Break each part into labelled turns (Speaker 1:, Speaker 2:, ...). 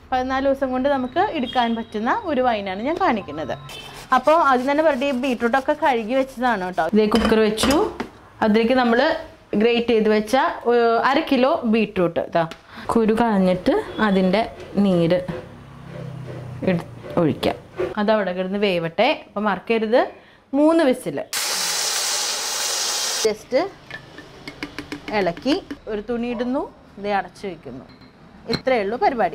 Speaker 1: പതിനാല് ദിവസം കൊണ്ട് നമുക്ക് എടുക്കാൻ പറ്റുന്ന ഒരു വൈനാണ് ഞാൻ കാണിക്കുന്നത് അപ്പോൾ അതിന് തന്നെ വെറുതെ ബീട്രൂട്ടൊക്കെ കഴുകി വെച്ചതാണ് കേട്ടോ ഇതേ കുക്കർ വെച്ചു അതിലേക്ക് നമ്മൾ ഗ്രേറ്റ് ചെയ്ത് വെച്ച ഒരു അര കിലോ ബീട്രൂട്ട് ഇതാ കുരു കളഞ്ഞിട്ട് അതിൻ്റെ നീര് എടു ഒഴിക്കാം അതവിടെ കിടന്ന് വേവട്ടെ അപ്പം മറക്കരുത് മൂന്ന് വിസിൽ ജസ്റ്റ് ഇളക്കി ഒരു തുണി ഇടുന്നു ഇത് അടച്ചു വയ്ക്കുന്നു ഇത്രയേ ഉള്ളൂ പരിപാടി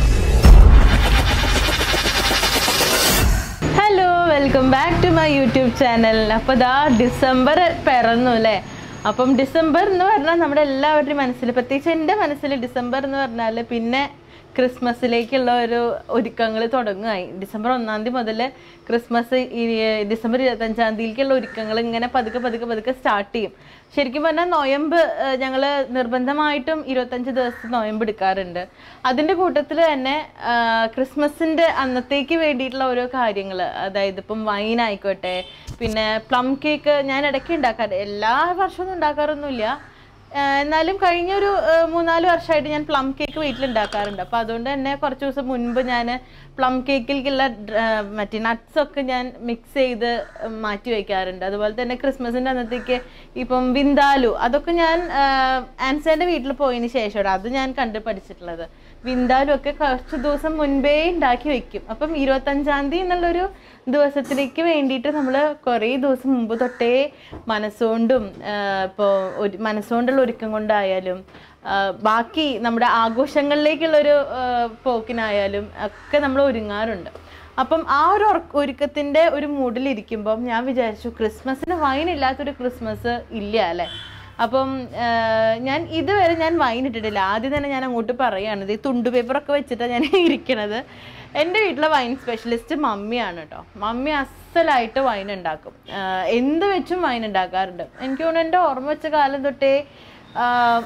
Speaker 1: hello welcome back to my YouTube channel അപ്പോൾ ഇതാ ഡിസംബർ പിറന്നു അല്ലേ അപ്പം ഡിസംബർ എന്ന് പറഞ്ഞാൽ നമ്മുടെ എല്ലാവരുടെയും മനസ്സിൽ പ്രത്യേകിച്ച് എൻ്റെ മനസ്സിൽ ഡിസംബർ എന്ന് പറഞ്ഞാൽ പിന്നെ ക്രിസ്മസിലേക്കുള്ള ഒരു ഒരുക്കങ്ങൾ തുടങ്ങുകയായി ഡിസംബർ ഒന്നാം തീയതി മുതൽ ക്രിസ്മസ് ഈ ഡിസംബർ ഇരുപത്തഞ്ചാം തീയതിക്കുള്ള ഒരുക്കങ്ങൾ ഇങ്ങനെ പതുക്കെ പതുക്കെ പതുക്കെ സ്റ്റാർട്ട് ചെയ്യും ശരിക്കും പറഞ്ഞാൽ നൊയമ്പ് ഞങ്ങൾ നിർബന്ധമായിട്ടും ഇരുപത്തഞ്ച് ദിവസം നൊയമ്പ് എടുക്കാറുണ്ട് അതിൻ്റെ കൂട്ടത്തിൽ തന്നെ ആ, ക്രിസ്മസിൻ്റെ അന്നത്തേക്ക് വേണ്ടിയിട്ടുള്ള ഓരോ കാര്യങ്ങൾ അതായത് ഇപ്പം വൈൻ ആയിക്കോട്ടെ പിന്നെ പ്ലം കേക്ക് ഞാൻ ഇടയ്ക്ക് ഉണ്ടാക്കാറ് എല്ലാ വർഷവും ഉണ്ടാക്കാറൊന്നുമില്ല ആഹ് എന്നാലും കഴിഞ്ഞൊരു ആഹ് മൂന്നാല് വർഷമായിട്ട് ഞാൻ പ്ലം കേക്ക് വീട്ടിൽ ഉണ്ടാക്കാറുണ്ട് അപ്പോൾ അതുകൊണ്ട് തന്നെ കുറച്ച് ദിവസം മുൻപ് ഞാൻ പ്ലം കേക്കിലേക്കുള്ള ഡ്ര- മറ്റേ nuts ഒക്കെ ഞാൻ മിക്സ് ചെയ്ത് മാറ്റി വയ്ക്കാറുണ്ട് അതുപോലെ തന്നെ ക്രിസ്മസിൻ്റെ അന്നത്തേക്ക് ഇപ്പം വിന്താലു അതൊക്കെ ഞാൻ ആഹ് ആൻസേൻ്റെ വീട്ടിൽ പോയതിന് ശേഷമാണ് അത് ഞാൻ കണ്ട് പഠിച്ചിട്ടുള്ളത് വിന്താലും ഒക്കെ കുറച്ച് ദിവസം മുൻപേ ഉണ്ടാക്കി വെക്കും അപ്പം ഇരുപത്തഞ്ചാം തീയതി എന്നുള്ളൊരു ദിവസത്തിലേക്ക് വേണ്ടിയിട്ട് നമ്മൾ കുറേ ദിവസം മുമ്പ് തൊട്ടേ മനസ്സുകൊണ്ടും ഇപ്പോൾ ഒരു മനസ്സുകൊണ്ടുള്ള ഒരുക്കം കൊണ്ടായാലും ആ, ബാക്കി നമ്മുടെ ആഘോഷങ്ങളിലേക്കുള്ളൊരു ആ, പോക്കിനായാലും ഒക്കെ നമ്മൾ ഒരുങ്ങാറുണ്ട് അപ്പം ആ ഒരു ഒറ- ഒരുക്കത്തിൻ്റെ ഒരു മൂഡിലിരിക്കുമ്പം ഞാൻ വിചാരിച്ചു ക്രിസ്മസിന് വൈൻ ഇല്ലാത്തൊരു ക്രിസ്മസ് ഇല്ല അല്ലേ അപ്പം ആ, ഞാൻ ഇതുവരെ ഞാൻ വൈൻ ഇട്ടിട്ടില്ല ആദ്യം തന്നെ ഞാൻ അങ്ങോട്ട് പറയുകയാണ് ഈ തുണ്ടു പേപ്പറൊക്കെ വെച്ചിട്ടാണ് ഞാൻ ഇരിക്കണത് എൻ്റെ വീട്ടിലെ വൈൻ സ്പെഷ്യലിസ്റ്റ് മമ്മിയാണ് കേട്ടോ മമ്മി അസലായിട്ട് വൈൻ ഉണ്ടാക്കും ആ, എന്ത് വെച്ചും വൈൻ ഉണ്ടാക്കാറുണ്ട് എനിക്ക് തോന്നുന്നു എൻ്റെ ഓർമ്മ വെച്ച കാലം തൊട്ടേ ആ,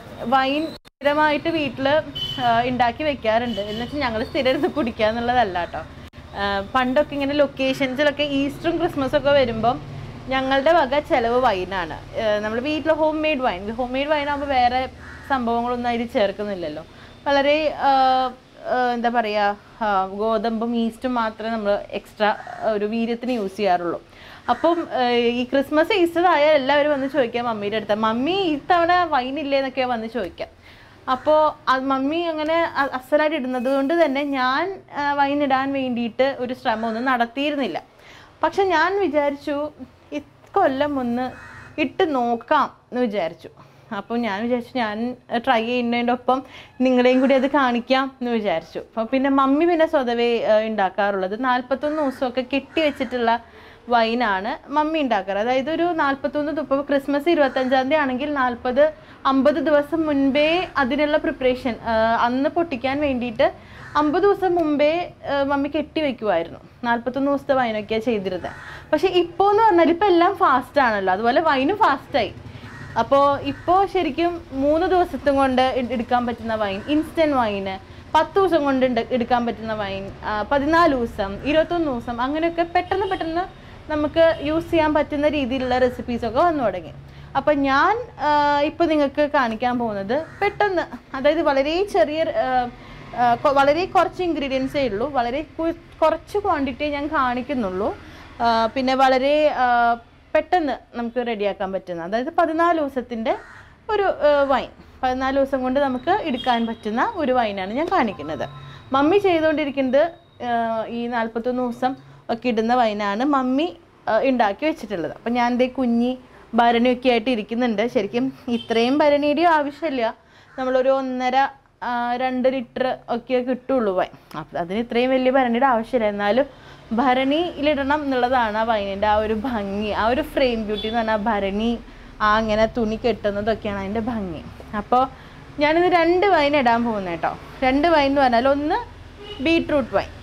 Speaker 1: വൈൻ സ്ഥിരമായിട്ട് വീട്ടിൽ ഉണ്ടാക്കി വെക്കാറുണ്ട് എന്ന് വെച്ചാൽ ഞങ്ങൾ സ്ഥിരം ഇരുന്ന് കുടിക്കുക എന്നുള്ളതല്ല കേട്ടോ ആ, പണ്ടൊക്കെ ഇങ്ങനെ ലൊക്കേഷൻസിലൊക്കെ ഈസ്റ്ററും ക്രിസ്മസും ഒക്കെ വരുമ്പം ഞങ്ങളുടെ വക ചിലവ് വൈനാണ് നമ്മൾ വീട്ടിൽ home made wine home made wine ആകുമ്പോൾ വേറെ സംഭവങ്ങളൊന്നും അതിൽ ചേർക്കുന്നില്ലല്ലോ വളരെ ആ, ആ, എന്താ പറയുക ഗോതമ്പും ഈസ്റ്റും മാത്രമേ നമ്മൾ എക്സ്ട്രാ ഒരു വീര്യത്തിന് യൂസ് ചെയ്യാറുള്ളൂ അപ്പം ആ, ഈ ക്രിസ്മസ് ഈസ്റ്റർ ആയാൽ എല്ലാവരും വന്ന് ചോദിക്കാം മമ്മിയുടെ അടുത്ത് മമ്മി ഇത്തവണ വൈൻ ഇല്ലേ എന്നൊക്കെയാണ് വന്ന് ചോദിക്കാം അപ്പോൾ അത് മമ്മി അങ്ങനെ അ- അസലായിട്ട് ഇടുന്നത് കൊണ്ട് തന്നെ ഞാൻ ആ, വൈൻ ഇടാൻ വേണ്ടിയിട്ട് ഒരു ശ്രമം ഒന്നും നടത്തിയിരുന്നില്ല പക്ഷെ ഞാൻ വിചാരിച്ചു ഇക്കൊല്ലം ഒന്ന് ഇട്ട് നോക്കാം എന്ന് വിചാരിച്ചു അപ്പോൾ ഞാൻ വിചാരിച്ചു ഞാൻ ട്രൈ ചെയ്യുന്നതിൻ്റെ ഒപ്പം നിങ്ങളെയും കൂടി അത് കാണിക്കാം എന്ന് വിചാരിച്ചു അപ്പോൾ പിന്നെ മമ്മി പിന്നെ സ്വതവേ ആ, ഉണ്ടാക്കാറുള്ളത് നാൽപ്പത്തൊന്ന് ദിവസമൊക്കെ കെട്ടി വെച്ചിട്ടുള്ള വൈനാണ് മമ്മി ഉണ്ടാക്കാറ് അതായത് ഒരു നാൽപ്പത്തൊന്ന് ഇപ്പോൾ ക്രിസ്മസ് ഇരുപത്തഞ്ചാം തീയതി ആണെങ്കിൽ നാൽപ്പത് അമ്പത് ദിവസം മുൻപേ അതിനുള്ള പ്രിപ്പറേഷൻ അന്ന് പൊട്ടിക്കാൻ വേണ്ടിയിട്ട് അമ്പത് ദിവസം മുമ്പേ ആ, മമ്മി കെട്ടി വെക്കുമായിരുന്നു നാൽപ്പത്തൊന്ന് ദിവസത്തെ വൈനൊക്കെയാണ് ചെയ്തിരുന്നത് പക്ഷെ ഇപ്പോൾ എന്ന് പറഞ്ഞാൽ ഇപ്പോൾ എല്ലാം ഫാസ്റ്റ് ആണല്ലോ അതുപോലെ വൈനും ഫാസ്റ്റായി അപ്പോൾ ഇപ്പോൾ ശരിക്കും മൂന്ന് ദിവസത്തും കൊണ്ട് എട് എടുക്കാൻ പറ്റുന്ന വൈൻ ഇൻസ്റ്റൻറ്റ് വൈന് പത്ത് ദിവസം കൊണ്ട് ഉണ്ട് എടുക്കാൻ പറ്റുന്ന വൈൻ ആ, പതിനാല് ദിവസം ഇരുപത്തൊന്ന് ദിവസം അങ്ങനെയൊക്കെ പെട്ടെന്ന് പെട്ടെന്ന് നമുക്ക് യൂസ് ചെയ്യാൻ പറ്റുന്ന രീതിയിലുള്ള റെസിപ്പീസൊക്കെ വന്നു തുടങ്ങി അപ്പം ഞാൻ ഇപ്പോൾ നിങ്ങൾക്ക് കാണിക്കാൻ പോകുന്നത് പെട്ടെന്ന് അതായത് വളരെ ചെറിയ ആ, ആ, കൊ- വളരെ കുറച്ച് ഇൻഗ്രീഡിയൻസേ ഉള്ളൂ വളരെ കു- കുറച്ച് ക്വാണ്ടിറ്റി ഞാൻ കാണിക്കുന്നുള്ളൂ ആ, പിന്നെ വളരെ ആ, പെട്ടെന്ന് നമുക്ക് റെഡിയാക്കാൻ പറ്റുന്ന അതായത് പതിനാല് ദിവസത്തിൻ്റെ ഒരു വൈൻ പതിനാല് ദിവസം കൊണ്ട് നമുക്ക് എടുക്കാൻ പറ്റുന്ന ഒരു വൈനാണ് ഞാൻ കാണിക്കുന്നത് മമ്മി ചെയ്തുകൊണ്ടിരിക്കുന്നത് ആ, ഈ നാൽപ്പത്തൊന്ന് ദിവസം ഒക്കെ ഇടുന്ന വൈനാണ് മമ്മി ആ, ഉണ്ടാക്കി വെച്ചിട്ടുള്ളത് അപ്പം ഞാൻ ദേ കുഞ്ഞി ഭരണിയൊക്കെ ആയിട്ട് ഇരിക്കുന്നുണ്ട് ശരിക്കും ഇത്രയും ഭരണിയുടെയും ആവശ്യമില്ല നമ്മളൊരു ഒന്നര ആ, രണ്ട് ലിറ്റർ ഒക്കെ കിട്ടുള്ളൂ വൈൻ അപ്പം അതിന് ഇത്രയും വലിയ ഭരണിയുടെ ആവശ്യമില്ല എന്നാലും ഭരണിയിലിടണം എന്നുള്ളതാണ് ആ വൈനിൻ്റെ ആ ഒരു ഭംഗി ആ ഒരു ഫ്രെയിം ബ്യൂട്ടി എന്ന് പറഞ്ഞാൽ ഭരണി ആ അങ്ങനെ തുണി കെട്ടുന്നതൊക്കെയാണ് അതിൻ്റെ ഭംഗി അപ്പോൾ ഞാനിത് രണ്ട് വൈൻ ഇടാൻ പോകുന്നത് കേട്ടോ രണ്ട് വൈൻ എന്ന് പറഞ്ഞാൽ ഒന്ന് ബീട്രൂട്ട് വൈൻ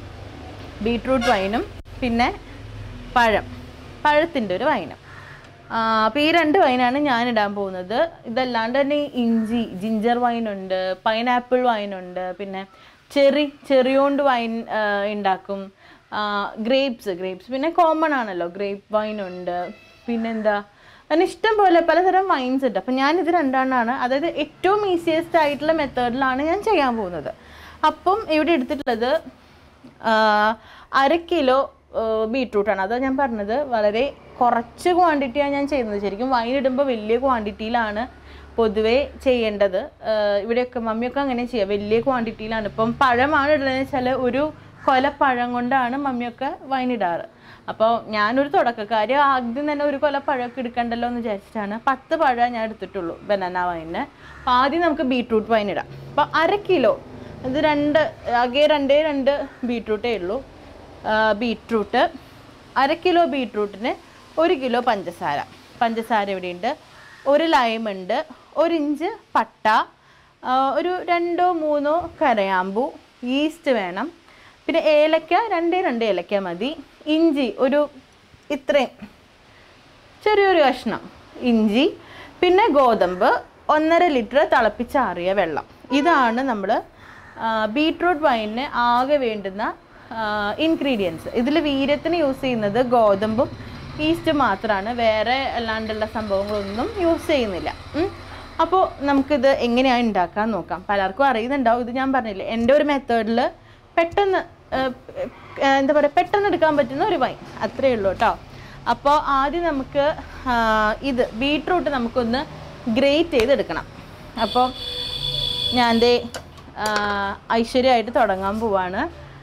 Speaker 1: ബീട്രൂട്ട് വൈനും പിന്നെ പഴം പഴത്തിൻ്റെ ഒരു വൈനും അപ്പോൾ ഈ രണ്ട് വൈനാണ് ഞാൻ ഇടാൻ പോകുന്നത് ഇതല്ലാണ്ട് തന്നെ ഇഞ്ചി ജിഞ്ചർ വൈനുണ്ട് പൈനാപ്പിൾ വൈനുണ്ട് പിന്നെ ചെറി ചെറി കൊണ്ട് വൈൻ ആ, ഉണ്ടാക്കും ഗ്രേപ്സ് ഗ്രേപ്സ് പിന്നെ കോമൺ ആണല്ലോ ഗ്രേപ്പ് വൈൻ ഉണ്ട് പിന്നെന്താ അങ്ങനെ ഇഷ്ടം പോലെ പലതരം വൈൻസ് ഉണ്ട് അപ്പം ഞാൻ ഇത് രണ്ടെണ്ണമാണ് അതായത് ഏറ്റവും ഈസിയസ്റ്റ് ആയിട്ടുള്ള മെത്തേഡിലാണ് ഞാൻ ചെയ്യാൻ പോകുന്നത് അപ്പം ഇവിടെ എടുത്തിട്ടുള്ളത് ആ, അര കിലോ ബീട്രൂട്ടാണ് അതാ ഞാൻ പറഞ്ഞത് വളരെ കുറച്ച് ക്വാണ്ടിറ്റിയാണ് ഞാൻ ചെയ്യുന്നത് ശരിക്കും വൈൻ ഇടുമ്പോൾ വലിയ ക്വാണ്ടിറ്റിയിലാണ് പൊതുവേ ചെയ്യേണ്ടത് ആ, ഇവിടെയൊക്കെ മമ്മിയൊക്കെ അങ്ങനെ ചെയ്യുക വലിയ ക്വാണ്ടിറ്റിയിലാണ് ഇപ്പം പഴമാണ് ഇടുന്നതെന്ന് വെച്ചാൽ ഒരു കൊല പഴം കൊണ്ടാണ് മമ്മിയൊക്കെ വൈൻ ഇടാറ് അപ്പോൾ ഞാനൊരു തുടക്കക്കാരി ആദ്യം തന്നെ ഒരു കൊല പഴമൊക്കെ എടുക്കണ്ടല്ലോ എന്ന് വിചാരിച്ചിട്ടാണ് പത്ത് പഴം ഞാൻ എടുത്തിട്ടുള്ളൂ ബനാന വൈനിന് അപ്പോൾ ആദ്യം നമുക്ക് ബീട്രൂട്ട് വൈൻ ഇടാം അപ്പോൾ അര കിലോ ഇത് രണ്ട് ആകെ രണ്ടേ രണ്ട് ബീട്രൂട്ടേ ഉള്ളൂ ആ, ബീട്രൂട്ട് അര കിലോ ബീട്രൂട്ടിന് ഒരു കിലോ പഞ്ചസാര പഞ്ചസാര ഇവിടെയുണ്ട് ഒരു ലൈം ഉണ്ട് ഒരു ഇഞ്ച് പട്ട ആ, ഒരു രണ്ടോ മൂന്നോ കരയാമ്പു ഈസ്റ്റ് വേണം പിന്നെ ഏലക്ക രണ്ടേ രണ്ട് ഏലക്ക മതി ഇഞ്ചി ഒരു ഇത്രയും ചെറിയൊരു കഷ്ണം ഇഞ്ചി പിന്നെ ഗോതമ്പ് ഒന്നര ലിറ്റർ തിളപ്പിച്ചാറിയ വെള്ളം ഇതാണ് നമ്മൾ ബീട്രൂട്ട് വൈനിന് ആകെ വേണ്ടുന്ന ഇൻഗ്രീഡിയൻസ് ഇതിൽ വീര്യത്തിന് യൂസ് ചെയ്യുന്നത് ഗോതമ്പും ഈസ്റ്റും മാത്രമാണ് വേറെ അല്ലാണ്ടുള്ള സംഭവങ്ങളൊന്നും യൂസ് ചെയ്യുന്നില്ല അപ്പോൾ നമുക്കിത് എങ്ങനെയാണ് ഉണ്ടാക്കാൻ നോക്കാം പലർക്കും അറിയുന്നുണ്ടാവും ഇത് ഞാൻ പറഞ്ഞില്ലേ എൻ്റെ ഒരു മെത്തേഡിൽ പെട്ടെന്ന് ആ, ആ, എന്താ പറയുക പെട്ടെന്ന് എടുക്കാൻ പറ്റുന്ന ഒരു വൈൻ അത്രയേ ഉള്ളൂ കേട്ടോ അപ്പോൾ ആദ്യം നമുക്ക് ആ, ഇത് ബീട്രൂട്ട് നമുക്കൊന്ന് ഗ്രേറ്റ് ചെയ്തെടുക്കണം അപ്പോൾ ഞാൻ ദേ ആ, ഐശ്വര്യമായിട്ട് തുടങ്ങാൻ പോവാണ്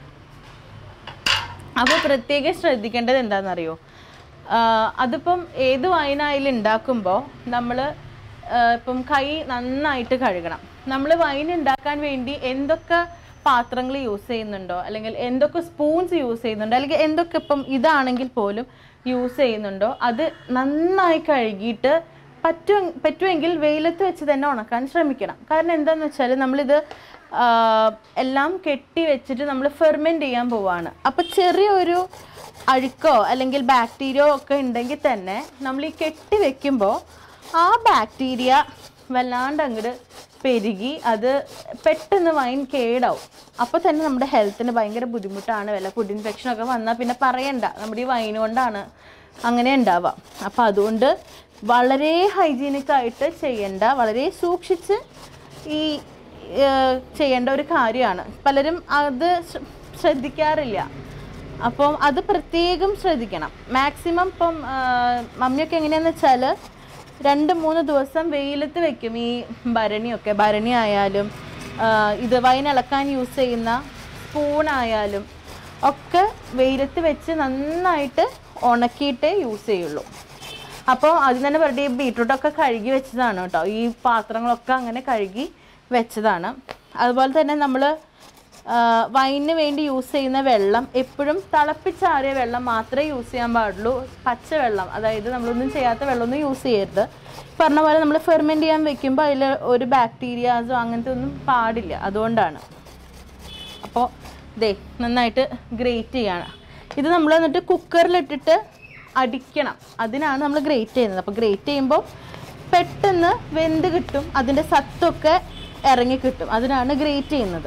Speaker 1: അപ്പോൾ പ്രത്യേകം ശ്രദ്ധിക്കേണ്ടത് എന്താണെന്നറിയോ ആഹ് അതിപ്പം ഏത് വൈനായാലും ഉണ്ടാക്കുമ്പോൾ നമ്മൾ ഇപ്പം കൈ നന്നായിട്ട് കഴുകണം നമ്മൾ വൈൻ ഉണ്ടാക്കാൻ വേണ്ടി എന്തൊക്കെ പാത്രങ്ങൾ യൂസ് ചെയ്യുന്നുണ്ടോ അല്ലെങ്കിൽ എന്തൊക്കെ സ്പൂൺസ് യൂസ് ചെയ്യുന്നുണ്ടോ അല്ലെങ്കിൽ എന്തൊക്കെ ഇപ്പം ഇതാണെങ്കിൽ പോലും യൂസ് ചെയ്യുന്നുണ്ടോ അത് നന്നായി കഴുകിയിട്ട് പറ്റും പറ്റുമെങ്കിൽ വെയിലത്ത് വെച്ച് തന്നെ ഉണക്കാൻ ശ്രമിക്കണം കാരണം എന്താണെന്ന് വെച്ചാൽ നമ്മളിത് ആ, എല്ലാം കെട്ടി വെച്ചിട്ട് നമ്മൾ ഫെർമെൻറ്റ് ചെയ്യാൻ പോവാണ് അപ്പോൾ ചെറിയൊരു അഴുക്കോ അല്ലെങ്കിൽ ബാക്ടീരിയോ ഒക്കെ ഉണ്ടെങ്കിൽ തന്നെ നമ്മൾ ഈ കെട്ടി വെക്കുമ്പോൾ ആ ബാക്ടീരിയ വല്ലാണ്ട് അങ്ങോട്ട് പെരുകി അത് പെട്ടെന്ന് വൈൻ കേടാവും അപ്പോൾ തന്നെ നമ്മുടെ ഹെൽത്തിന് ഭയങ്കര ബുദ്ധിമുട്ടാണ് വല്ല ഫുഡ് ഇൻഫെക്ഷൻ ഒക്കെ വന്നാൽ പിന്നെ പറയണ്ട നമ്മുടെ ഈ വൈൻ കൊണ്ടാണ് അങ്ങനെ ഉണ്ടാവുക അപ്പോൾ അതുകൊണ്ട് വളരെ ഹൈജീനിക് ആയിട്ട് ചെയ്യേണ്ട വളരെ സൂക്ഷിച്ച് ഈ ഏഹ്, ചെയ്യേണ്ട ഒരു കാര്യമാണ് പലരും അത് ശ്ര- ശ്രദ്ധിക്കാറില്ല അപ്പം അത് പ്രത്യേകം ശ്രദ്ധിക്കണം മാക്സിമം ഇപ്പം ആഹ്, മമ്മിയൊക്കെ എങ്ങനെയാന്ന് വെച്ചാൽ രണ്ട് മൂന്ന് ദിവസം വെയിലത്ത് വെക്കും ഈ ഭരണിയൊക്കെ ഭരണി ആയാലും ആഹ്, ഇത് വൈൻ ഇളക്കാൻ യൂസ് ചെയ്യുന്ന സ്പൂണായാലും ഒക്കെ വെയിലത്ത് വെച്ച് നന്നായിട്ട് ഉണക്കിയിട്ടേ യൂസ് ചെയ്യുള്ളൂ അപ്പോൾ അതിന് തന്നെ പറഞ്ഞിട്ട് ഈ ബീട്രൂട്ടൊക്കെ കഴുകി വെച്ചതാണ് കേട്ടോ ഈ പാത്രങ്ങളൊക്കെ അങ്ങനെ കഴുകി വെച്ചതാണ് അതുപോലെ തന്നെ നമ്മൾ വൈനിന് വേണ്ടി യൂസ് ചെയ്യുന്ന വെള്ളം എപ്പോഴും തിളപ്പിച്ചാറിയ വെള്ളം മാത്രമേ യൂസ് ചെയ്യാൻ പാടുള്ളൂ പച്ചവെള്ളം അതായത് നമ്മളൊന്നും ചെയ്യാത്ത വെള്ളമൊന്നും യൂസ് ചെയ്യരുത് പറഞ്ഞ പോലെ നമ്മൾ ഫെർമെൻറ്റ് ചെയ്യാൻ വെക്കുമ്പോൾ അതിൽ ഒരു ബാക്ടീരിയാസോ അങ്ങനത്തെ ഒന്നും പാടില്ല അതുകൊണ്ടാണ് അപ്പോൾ ദേ നന്നായിട്ട് ഗ്രേറ്റ് ചെയ്യണം ഇത് നമ്മൾ എന്നിട്ട് കുക്കറിലിട്ടിട്ട് അടിക്കണം അതിനാണ് നമ്മൾ ഗ്രേറ്റ് ചെയ്യുന്നത് അപ്പോൾ ഗ്രേറ്റ് ചെയ്യുമ്പോൾ പെട്ടെന്ന് വെന്ത് കിട്ടും അതിൻ്റെ സത്തൊക്കെ ഇറങ്ങി കിട്ടും അതിനാണ് ഗ്രേറ്റ് ചെയ്യുന്നത്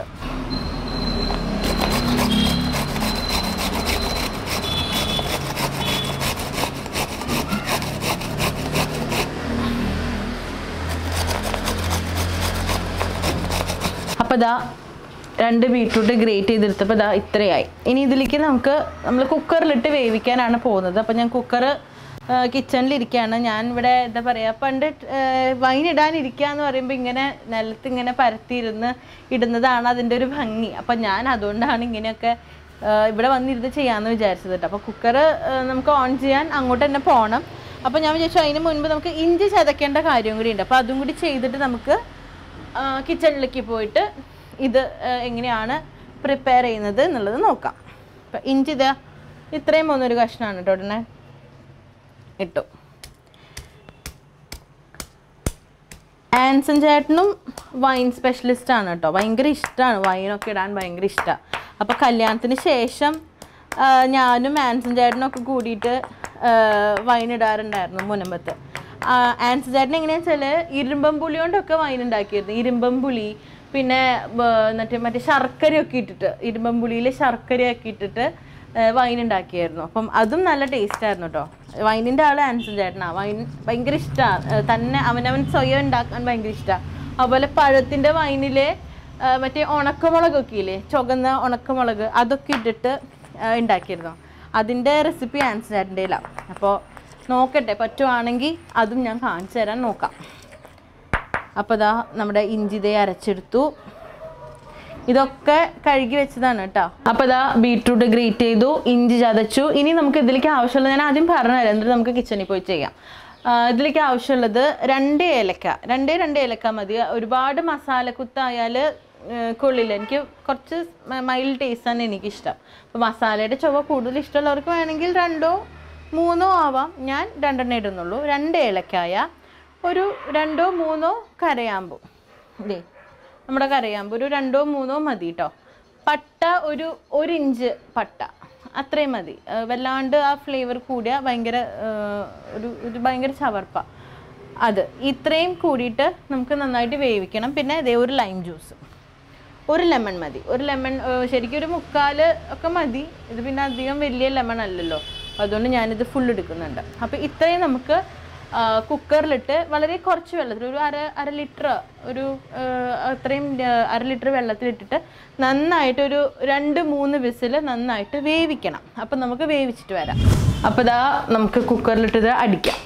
Speaker 1: അപ്പോൾ ദാ രണ്ട് ബീട്രൂട്ട് ഗ്രേറ്റ് ചെയ്തെടുത്തപ്പോൾ ദാ ഇത്രയായി ഇനി ഇതിലേക്ക് നമുക്ക് നമ്മൾ കുക്കറിലിട്ട് വേവിക്കാനാണ് പോകുന്നത് അപ്പോൾ ഞാൻ കുക്കർ കിച്ചണിലിരിക്കുകയാണ് ഞാൻ ഇവിടെ എന്താ പറയുക പണ്ട് വൈൻ ഇടാനിരിക്കുക എന്ന് പറയുമ്പോൾ ഇങ്ങനെ നിലത്ത് ഇങ്ങനെ പരത്തിയിരുന്ന് ഇടുന്നതാണ് അതിൻ്റെ ഒരു ഭംഗി അപ്പം ഞാൻ അതുകൊണ്ടാണ് ഇങ്ങനെയൊക്കെ ആ, ഇവിടെ വന്നിരുന്ന് ചെയ്യാമെന്ന് വിചാരിച്ചത് കേട്ടോ അപ്പോൾ കുക്കർ നമുക്ക് ഓൺ ചെയ്യാൻ അങ്ങോട്ട് തന്നെ പോകണം അപ്പോൾ ഞാൻ വിചാരിച്ചു അതിന് മുൻപ് നമുക്ക് ഇഞ്ചി ചതക്കേണ്ട കാര്യം കൂടി ഉണ്ട് അപ്പോൾ അതും കൂടി ചെയ്തിട്ട് നമുക്ക് കിച്ചണിലേക്ക് പോയിട്ട് ഇത് ആ, എങ്ങനെയാണ് പ്രിപ്പയർ ചെയ്യുന്നത് എന്നുള്ളത് നോക്കാം അപ്പം ഇഞ്ചി ഇതാ ഇത്രയും പോകുന്നൊരു കഷ്ണമാണ് കേട്ടോ ഉടനെ ഇട്ടു ആൻസൺ ചേട്ടനും വൈൻ സ്പെഷ്യലിസ്റ്റ് ആണ് കേട്ടോ ഭയങ്കര ഇഷ്ടമാണ് വൈനൊക്കെ ഇടാൻ ഭയങ്കര ഇഷ്ടമാണ് അപ്പോൾ കല്യാണത്തിന് ശേഷം ആ, ഞാനും ആൻസൺ ചേട്ടനും ഒക്കെ കൂടിയിട്ട് ആ, വൈൻ ഇടാറുണ്ടായിരുന്നു മുനമ്പത്ത് ആ, ആൻസൺ ചേട്ടൻ എങ്ങനെയാണെന്ന് വെച്ചാൽ ഇരുമ്പം പുളി കൊണ്ടൊക്കെ വൈൻ ഉണ്ടാക്കിയിരുന്നു ഇരുമ്പം പുളി പിന്നെ ബ- മറ്റേ മറ്റേ ശർക്കരയൊക്കെ ഇട്ടിട്ട് ഇരുമ്പം പുളിയിൽ ശർക്കരയൊക്കെ ഇട്ടിട്ട് വൈൻ ഉണ്ടാക്കിയായിരുന്നു അപ്പം അതും നല്ല ടേസ്റ്റ് ആയിരുന്നു കേട്ടോ വൈനിൻ്റെ ആൾ ആൻസൺ ചേട്ടനാ വൈൻ ഭയങ്കര ഇഷ്ടമാണ് തന്നെ അവനവൻ സ്വയം ഉണ്ടാക്കാൻ ഭയങ്കര ഇഷ്ടമാണ് അതുപോലെ പഴത്തിൻ്റെ വൈനിൽ ആ, മറ്റേ ഉണക്കമുളകൊക്കെ ഇല്ലേ ചുവന്ന ഉണക്കമുളക് അതൊക്കെ ഇട്ടിട്ട് ആ, ഉണ്ടാക്കിയിരുന്നു അതിൻ്റെ റെസിപ്പി ആൻസിഡാറ്റിൻ്റെ അപ്പോൾ നോക്കട്ടെ പറ്റുവാണെങ്കിൽ അതും ഞാൻ കാണിച്ചു തരാൻ നോക്കാം അപ്പോൾ ഇതാ നമ്മുടെ ഇഞ്ചി ദേ അരച്ചെടുത്തു ഇതൊക്കെ കഴുകി വെച്ചതാണ് കേട്ടോ അപ്പോൾ ഇതാ ബീട്രൂട്ട് ഗ്രേറ്റ് ചെയ്തു ഇഞ്ചി ചതച്ചു ഇനി നമുക്ക് ഇതിലേക്ക് ആവശ്യമുള്ളത് ഞാൻ ആദ്യം പറഞ്ഞുതരാം എന്നിട്ട് നമുക്ക് കിച്ചണിൽ പോയി ചെയ്യാം ആ, ഇതിലേക്ക് ആവശ്യമുള്ളത് രണ്ട് ഏലക്ക രണ്ടേ രണ്ട് ഏലക്ക മതി ഒരുപാട് മസാല കുത്തായാൽ കൊള്ളില്ല എനിക്ക് കുറച്ച് മൈൽഡ് ടേസ്റ്റാണ് എനിക്കിഷ്ടം അപ്പോൾ മസാലയുടെ ചുവ കൂടുതൽ ഇഷ്ടമുള്ളവർക്ക് വേണമെങ്കിൽ രണ്ടോ മൂന്നോ ആവാം ഞാൻ രണ്ടെണ്ണം ഇടുന്നുള്ളൂ രണ്ട് ഏലക്കായ ഒരു രണ്ടോ മൂന്നോ കരയാമ്പൂ ഇതേ നമ്മുടെ കരയാമ്പ് ഒരു രണ്ടോ മൂന്നോ മതി കേട്ടോ പട്ട ഒരു ഒരു ഇഞ്ച് പട്ട അത്രയും മതി ആ, വല്ലാണ്ട് ആ ഫ്ലേവർ കൂടിയ ഭയങ്കര ആ, ഒരു ഒരു ഭയങ്കര ചവർപ്പ അത് ഇത്രയും കൂടിയിട്ട് നമുക്ക് നന്നായിട്ട് വേവിക്കണം പിന്നെ ഇതേ ഒരു ലൈം ജ്യൂസ് ഒരു ലെമൺ മതി ഒരു ലെമൺ ശരിക്കും ഒരു മുക്കാൽ ഒക്കെ മതി ഇത് പിന്നെ അധികം വലിയ ലെമൺ അല്ലല്ലോ അതുകൊണ്ട് ഞാനിത് ഫുൾ എടുക്കുന്നുണ്ട് അപ്പോൾ ഇത്രയും നമുക്ക് ആ, കുക്കറിലിട്ട് വളരെ കുറച്ച് വെള്ളത്തിൽ ഒരു അര അര ലിറ്റർ ഒരു ആ, അത്രയും ആ, അര ലിറ്റർ വെള്ളത്തിലിട്ടിട്ട് നന്നായിട്ട് ഒരു രണ്ട് മൂന്ന് വിസിൽ നന്നായിട്ട് വേവിക്കണം അപ്പം നമുക്ക് വേവിച്ചിട്ട് വരാം അപ്പോൾ ഇതാ നമുക്ക് കുക്കറിലിട്ട് അടിക്കാം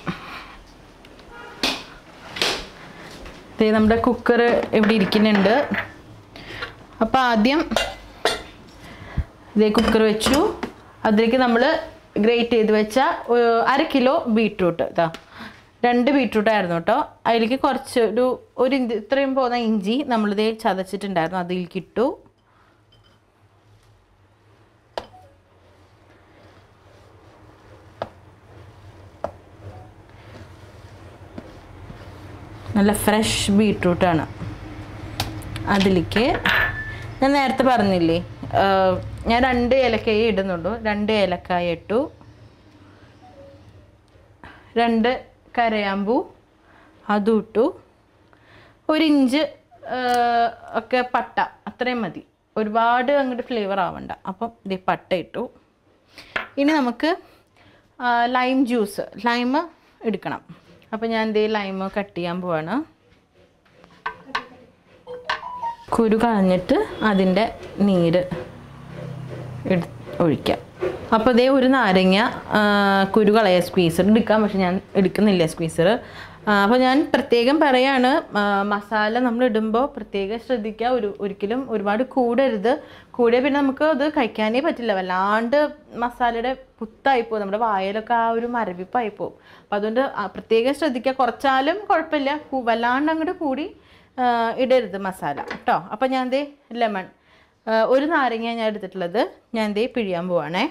Speaker 1: ദേ നമ്മുടെ കുക്കർ ഇവിടെ ഇരിക്കുന്നുണ്ട് അപ്പോൾ ആദ്യം ഇതേ കുക്കർ വെച്ചു അതിലേക്ക് നമ്മൾ ഗ്രേറ്റ് ചെയ്ത് വെച്ച ഒരു അര കിലോ ബീട്രൂട്ട് ഇതാ രണ്ട് ബീട്രൂട്ട് ആയിരുന്നു കേട്ടോ അതിലേക്ക് കുറച്ച് ഒരു ഒരു ഇഞ്ചി ഇത്രയും പോകുന്ന ഇഞ്ചി നമ്മളിതേ ചതച്ചിട്ടുണ്ടായിരുന്നു അതിലേക്ക് ഇട്ടു നല്ല ഫ്രഷ് ബീട്രൂട്ടാണ് അതിലേക്ക് ഞാൻ നേരത്തെ പറഞ്ഞില്ലേ ആ, ഞാൻ രണ്ട് ഏലക്കായ ഇടുന്നുള്ളൂ രണ്ട് ഏലക്കായ ഇട്ടു രണ്ട് കരയാമ്പൂ അതും ഇട്ടു ഒരു ഇഞ്ച് ആ, ഒക്കെ പട്ട അത്രയും മതി ഒരുപാട് അങ്ങോട്ട് ഫ്ലേവർ ആവണ്ട അപ്പം ഇത് പട്ട ഇട്ടു ഇനി നമുക്ക് ആ, ലൈം ജ്യൂസ് ലൈം എടുക്കണം അപ്പം ഞാൻ ഇതേ ലൈം കട്ട് ചെയ്യാൻ പോവാണ് കുരു കളഞ്ഞിട്ട് അതിൻ്റെ നീര് എടു ഒഴിക്കാം അപ്പോൾ ഇതേ ഒരു നാരങ്ങ ആ, കുരു കളയ സ്ക്വീസർ എടുക്കാം പക്ഷെ ഞാൻ എടുക്കുന്നില്ല സ്ക്വീസർ അപ്പോൾ ഞാൻ പ്രത്യേകം പറയാണ് ആ, മസാല നമ്മൾ ഇടുമ്പോൾ പ്രത്യേകം ശ്രദ്ധിക്കുക ഒരു ഒരിക്കലും ഒരുപാട് കൂടരുത് കൂടിയ പിന്നെ നമുക്ക് അത് കഴിക്കാനേ പറ്റില്ല വല്ലാണ്ട് മസാലയുടെ പുത്തായി പോകും നമ്മുടെ വായലൊക്കെ ആ ഒരു മരവിപ്പായി പോകും അപ്പോൾ അതുകൊണ്ട് ആ, പ്രത്യേകം ശ്രദ്ധിക്കുക കുറച്ചാലും കുഴപ്പമില്ല കു- വല്ലാണ്ട് അങ്ങോട്ട് കൂടി ആ, ഇടരുത് മസാല കേട്ടോ അപ്പോൾ ഞാൻ ദേ ലെമൺ ആ, ഒരു നാരങ്ങ ഞാൻ എടുത്തിട്ടുള്ളത് ഞാൻ ദേ പിഴിയാൻ പോവാണേ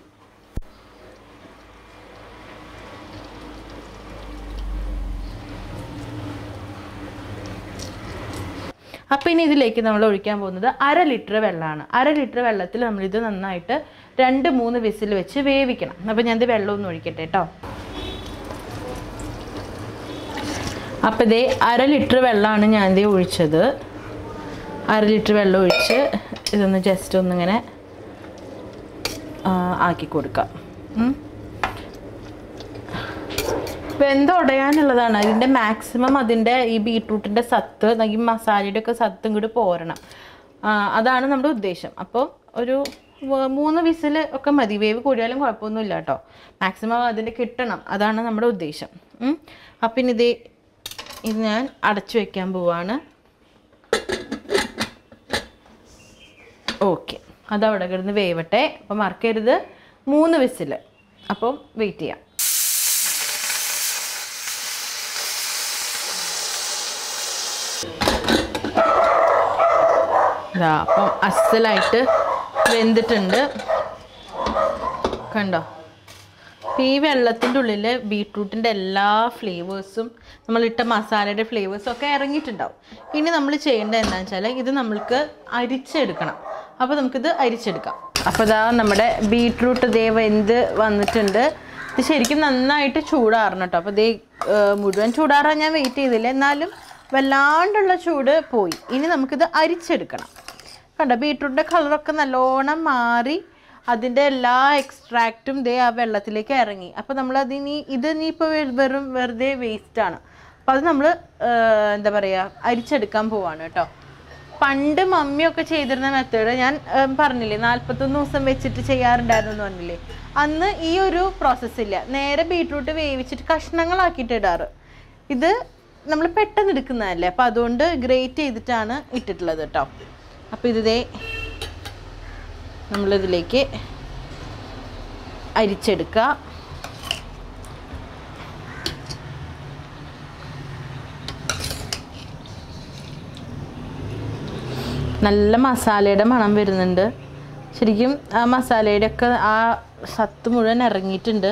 Speaker 1: അപ്പോൾ ഇനി ഇതിലേക്ക് നമ്മൾ ഒഴിക്കാൻ പോകുന്നത് അര ലിറ്റർ വെള്ളമാണ് അര ലിറ്റർ വെള്ളത്തിൽ നമ്മളിത് നന്നായിട്ട് രണ്ട് മൂന്ന് വിസിൽ വെച്ച് വേവിക്കണം അപ്പോൾ ഞാൻ ഇത് വെള്ളം ഒന്ന് ഒഴിക്കട്ടെ കേട്ടോ അപ്പോൾ ഇതേ അര ലിറ്റർ വെള്ളമാണ് ഞാൻ ഇതേ ഒഴിച്ചത് അര ലിറ്റർ വെള്ളം ഒഴിച്ച് ഇതൊന്ന് ജസ്റ്റ് ഒന്നിങ്ങനെ ആ, ആക്കി കൊടുക്കാം ഉം. വെന്തുടയാനുള്ളതാണ് അതിൻ്റെ മാക്സിമം അതിൻ്റെ ഈ ബീട്രൂട്ടിൻ്റെ സത്ത് ഈ മസാലയുടെ ഒക്കെ സത്ത് ഇങ്ങോട്ട് പോരണം ആ, അതാണ് നമ്മുടെ ഉദ്ദേശം അപ്പോൾ ഒരു വ- മൂന്ന് വിസിൽ ഒക്കെ മതി വേവ് കൂടിയാലും കുഴപ്പമൊന്നുമില്ല കേട്ടോ മാക്സിമം അതിൻ്റെ കിട്ടണം അതാണ് നമ്മുടെ ഉദ്ദേശം ഉം. അപ്പം ഇനി ഇത് ഇത് ഞാൻ അടച്ചു വെക്കാൻ പോവാണ് ഓക്കെ അതവിടെ കിടന്ന് വേവട്ടെ അപ്പം മറക്കരുത് മൂന്ന് വിസിൽ അപ്പം വെയിറ്റ് ചെയ്യാം ഇതാ അപ്പം അസലായിട്ട് വെന്തിട്ടുണ്ട് കണ്ടോ അപ്പം ഈ വെള്ളത്തിൻ്റെ ഉള്ളിൽ ബീട്രൂട്ടിൻ്റെ എല്ലാ ഫ്ലേവേഴ്സും നമ്മളിട്ട മസാലയുടെ ഫ്ലേവേഴ്സും ഒക്കെ ഇറങ്ങിയിട്ടുണ്ടാവും ഇനി നമ്മൾ ചെയ്യേണ്ടത് എന്താണെന്ന് വെച്ചാൽ ഇത് നമ്മൾക്ക് അരിച്ചെടുക്കണം അപ്പോൾ നമുക്കിത് അരിച്ചെടുക്കാം അപ്പോൾ ഇതാ നമ്മുടെ ബീട്രൂട്ട് ദേ വെന്ത് വന്നിട്ടുണ്ട് ഇത് ശരിക്കും നന്നായിട്ട് ചൂടാറണം കേട്ടോ അപ്പോൾ ദേ ഏർ, മുഴുവൻ ചൂടാറാൻ ഞാൻ വെയിറ്റ് ചെയ്തില്ല എന്നാലും വല്ലാണ്ടുള്ള ചൂട് പോയി ഇനി നമുക്കിത് അരിച്ചെടുക്കണം കണ്ടോ ബീട്രൂട്ടിൻ്റെ കളറൊക്കെ നല്ലോണം മാറി അതിൻ്റെ എല്ലാ എക്സ്ട്രാക്റ്റും ദേ ആ വെള്ളത്തിലേക്ക് ഇറങ്ങി അപ്പോൾ നമ്മൾ അതിനി ഇത് ഇനിയിപ്പോൾ വെറും വെറുതെ വേസ്റ്റാണ് അപ്പോൾ അത് നമ്മൾ എന്താ പറയുക അരിച്ചെടുക്കാൻ പോവാണ് കേട്ടോ പണ്ട് മമ്മിയൊക്കെ ചെയ്തിരുന്ന മെത്തേഡ് ഞാൻ ഉം, പറഞ്ഞില്ലേ നാൽപ്പത്തൊന്ന് ദിവസം വെച്ചിട്ട് ചെയ്യാറുണ്ടായിരുന്നു എന്ന് പറഞ്ഞില്ലേ അന്ന് ഈ ഒരു പ്രോസസ്സ് ഇല്ല നേരെ ബീട്രൂട്ട് വേവിച്ചിട്ട് കഷ്ണങ്ങളാക്കിയിട്ട് ഇടാറ് ഇത് നമ്മൾ പെട്ടെന്ന് എടുക്കുന്നതല്ലേ അപ്പം അതുകൊണ്ട് ഗ്രേറ്റ് ചെയ്തിട്ടാണ് ഇട്ടിട്ടുള്ളത് കേട്ടോ അപ്പം ഇത് ദേ നമ്മളിതിലേക്ക് അരിച്ചെടുക്കുക നല്ല മസാലയുടെ മണം വരുന്നുണ്ട് ശരിക്കും ആ മസാലയുടെ ഒക്കെ ആ സത്ത് മുഴുവൻ ഇറങ്ങിയിട്ടുണ്ട്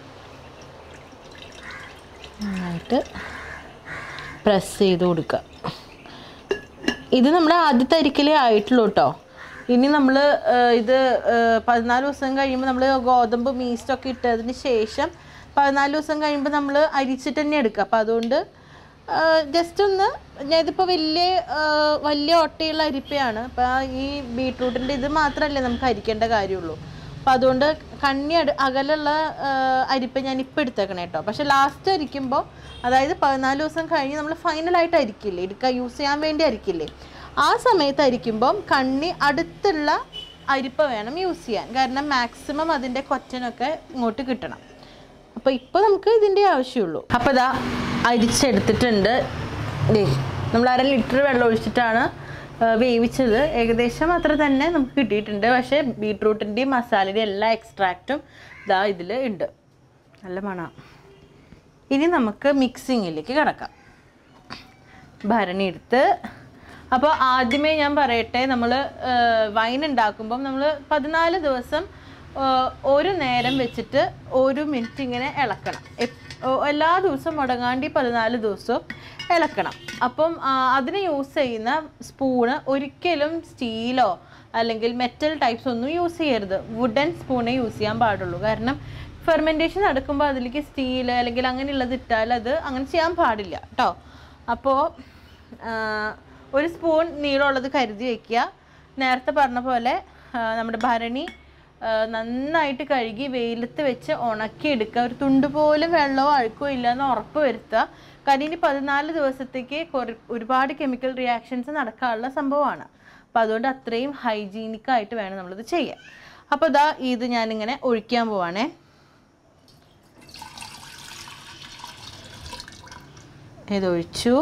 Speaker 1: നന്നായിട്ട് പ്രസ് ചെയ്ത് കൊടുക്കുക ഇത് നമ്മുടെ ആദ്യത്തെ അരിക്കലേ ആയിട്ടുള്ളൂ കേട്ടോ ഇനി നമ്മൾ ഇത് ഏഹ്, പതിനാല് ദിവസം കഴിയുമ്പോൾ നമ്മൾ ഗോതമ്പ് മീസ്റ്റൊക്കെ ഇട്ടതിന് ശേഷം പതിനാല് ദിവസം കഴിയുമ്പോൾ നമ്മൾ അരിച്ചിട്ട് തന്നെ എടുക്കുക അപ്പോൾ അതുകൊണ്ട് ജസ്റ്റ് ഒന്ന് ഞാൻ ഇതിപ്പോൾ വലിയ ഏഹ്, വലിയ ഒട്ടയുള്ള അരിപ്പയാണ് അപ്പോൾ ഈ ബീട്രൂട്ടിൻ്റെ ഇത് മാത്രമല്ലേ നമുക്ക് അരിക്കേണ്ട കാര്യമുള്ളൂ അപ്പോൾ അതുകൊണ്ട് കണ്ണി അട് അകലുള്ള ഏഹ്, അരിപ്പ ഞാൻ ഇപ്പം എടുത്തേക്കണേ കേട്ടോ പക്ഷെ ലാസ്റ്റ് അരിക്കുമ്പോൾ അതായത് പതിനാല് ദിവസം കഴിഞ്ഞ് നമ്മൾ ഫൈനലായിട്ട് അരിക്കില്ലേ എടുക്കുക യൂസ് ചെയ്യാൻ വേണ്ടി അരിക്കില്ലേ ആ സമയത്ത് അരിക്കുമ്പം കണ്ണി അടുത്തുള്ള അരിപ്പ വേണം യൂസ് ചെയ്യാൻ കാരണം മാക്സിമം അതിൻ്റെ കൊറ്റനൊക്കെ ഇങ്ങോട്ട് കിട്ടണം അപ്പോൾ ഇപ്പോൾ നമുക്ക് ഇതിൻ്റെ ആവശ്യമുള്ളൂ അപ്പോൾ ഇതാ അരിച്ചെടുത്തിട്ടുണ്ട് ദേ നമ്മൾ അര ലിറ്റർ വെള്ളം ഒഴിച്ചിട്ടാണ് ആ, വേവിച്ചത് ഏകദേശം അത്ര തന്നെ നമുക്ക് കിട്ടിയിട്ടുണ്ട് പക്ഷേ ബീട്രൂട്ടിൻ്റെയും മസാലയുടെയും എല്ലാ എക്സ്ട്രാക്റ്റും ഇതാ ഇതിൽ ഉണ്ട് നല്ല മണമാണ് ഇനി നമുക്ക് മിക്സിങ്ങിലേക്ക് കിടക്കാം ഭരണി എടുത്ത് അപ്പോൾ ആദ്യമേ ഞാൻ പറയട്ടെ നമ്മൾ വൈൻ ഉണ്ടാക്കുമ്പം നമ്മൾ പതിനാല് ദിവസം ആ, ഒരു നേരം വെച്ചിട്ട് ഒരു മിനിറ്റ് ഇങ്ങനെ ഇളക്കണം എപ്- ഓ, എല്ലാ ദിവസവും മുടങ്ങാണ്ടി പതിനാല് ദിവസവും ഇളക്കണം അപ്പം ആ, അതിന് യൂസ് ചെയ്യുന്ന സ്പൂണ് ഒരിക്കലും സ്റ്റീലോ അല്ലെങ്കിൽ മെറ്റൽ ടൈപ്സ് ഒന്നും യൂസ് ചെയ്യരുത് വുഡൻ സ്പൂണേ യൂസ് ചെയ്യാൻ പാടുള്ളൂ കാരണം ഫെർമെൻറ്റേഷൻ നടക്കുമ്പോൾ അതിലേക്ക് സ്റ്റീൽ അല്ലെങ്കിൽ അങ്ങനെയുള്ളത് ഇട്ടാൽ അത് അങ്ങനെ ചെയ്യാൻ പാടില്ല കേട്ടോ അപ്പോൾ ഒരു സ്പൂൺ നീളമുള്ളത് കരുതി വയ്ക്കുക നേരത്തെ പറഞ്ഞ പോലെ ആ, നമ്മുടെ ഭരണി ആ, നന്നായിട്ട് കഴുകി വെയിലത്ത് വെച്ച് ഉണക്കി എടുക്കുക ഒരു തുണ്ട് പോലും വെള്ളമോ അഴുക്കോ ഇല്ലയെന്ന് ഉറപ്പ് വരുത്തുക കാരണം ഇനി പതിനാല് ദിവസത്തേക്ക് കുറ ഒരുപാട് കെമിക്കൽ റിയാക്ഷൻസ് നടക്കാനുള്ള സംഭവമാണ് അപ്പം അതുകൊണ്ട് അത്രയും ഹൈജീനിക് ആയിട്ട് വേണം നമ്മളിത് ചെയ്യാൻ അപ്പോൾ ഇതാ ഇത് ഞാനിങ്ങനെ ഒഴിക്കാൻ പോവാണേ ഇതൊഴിച്ചു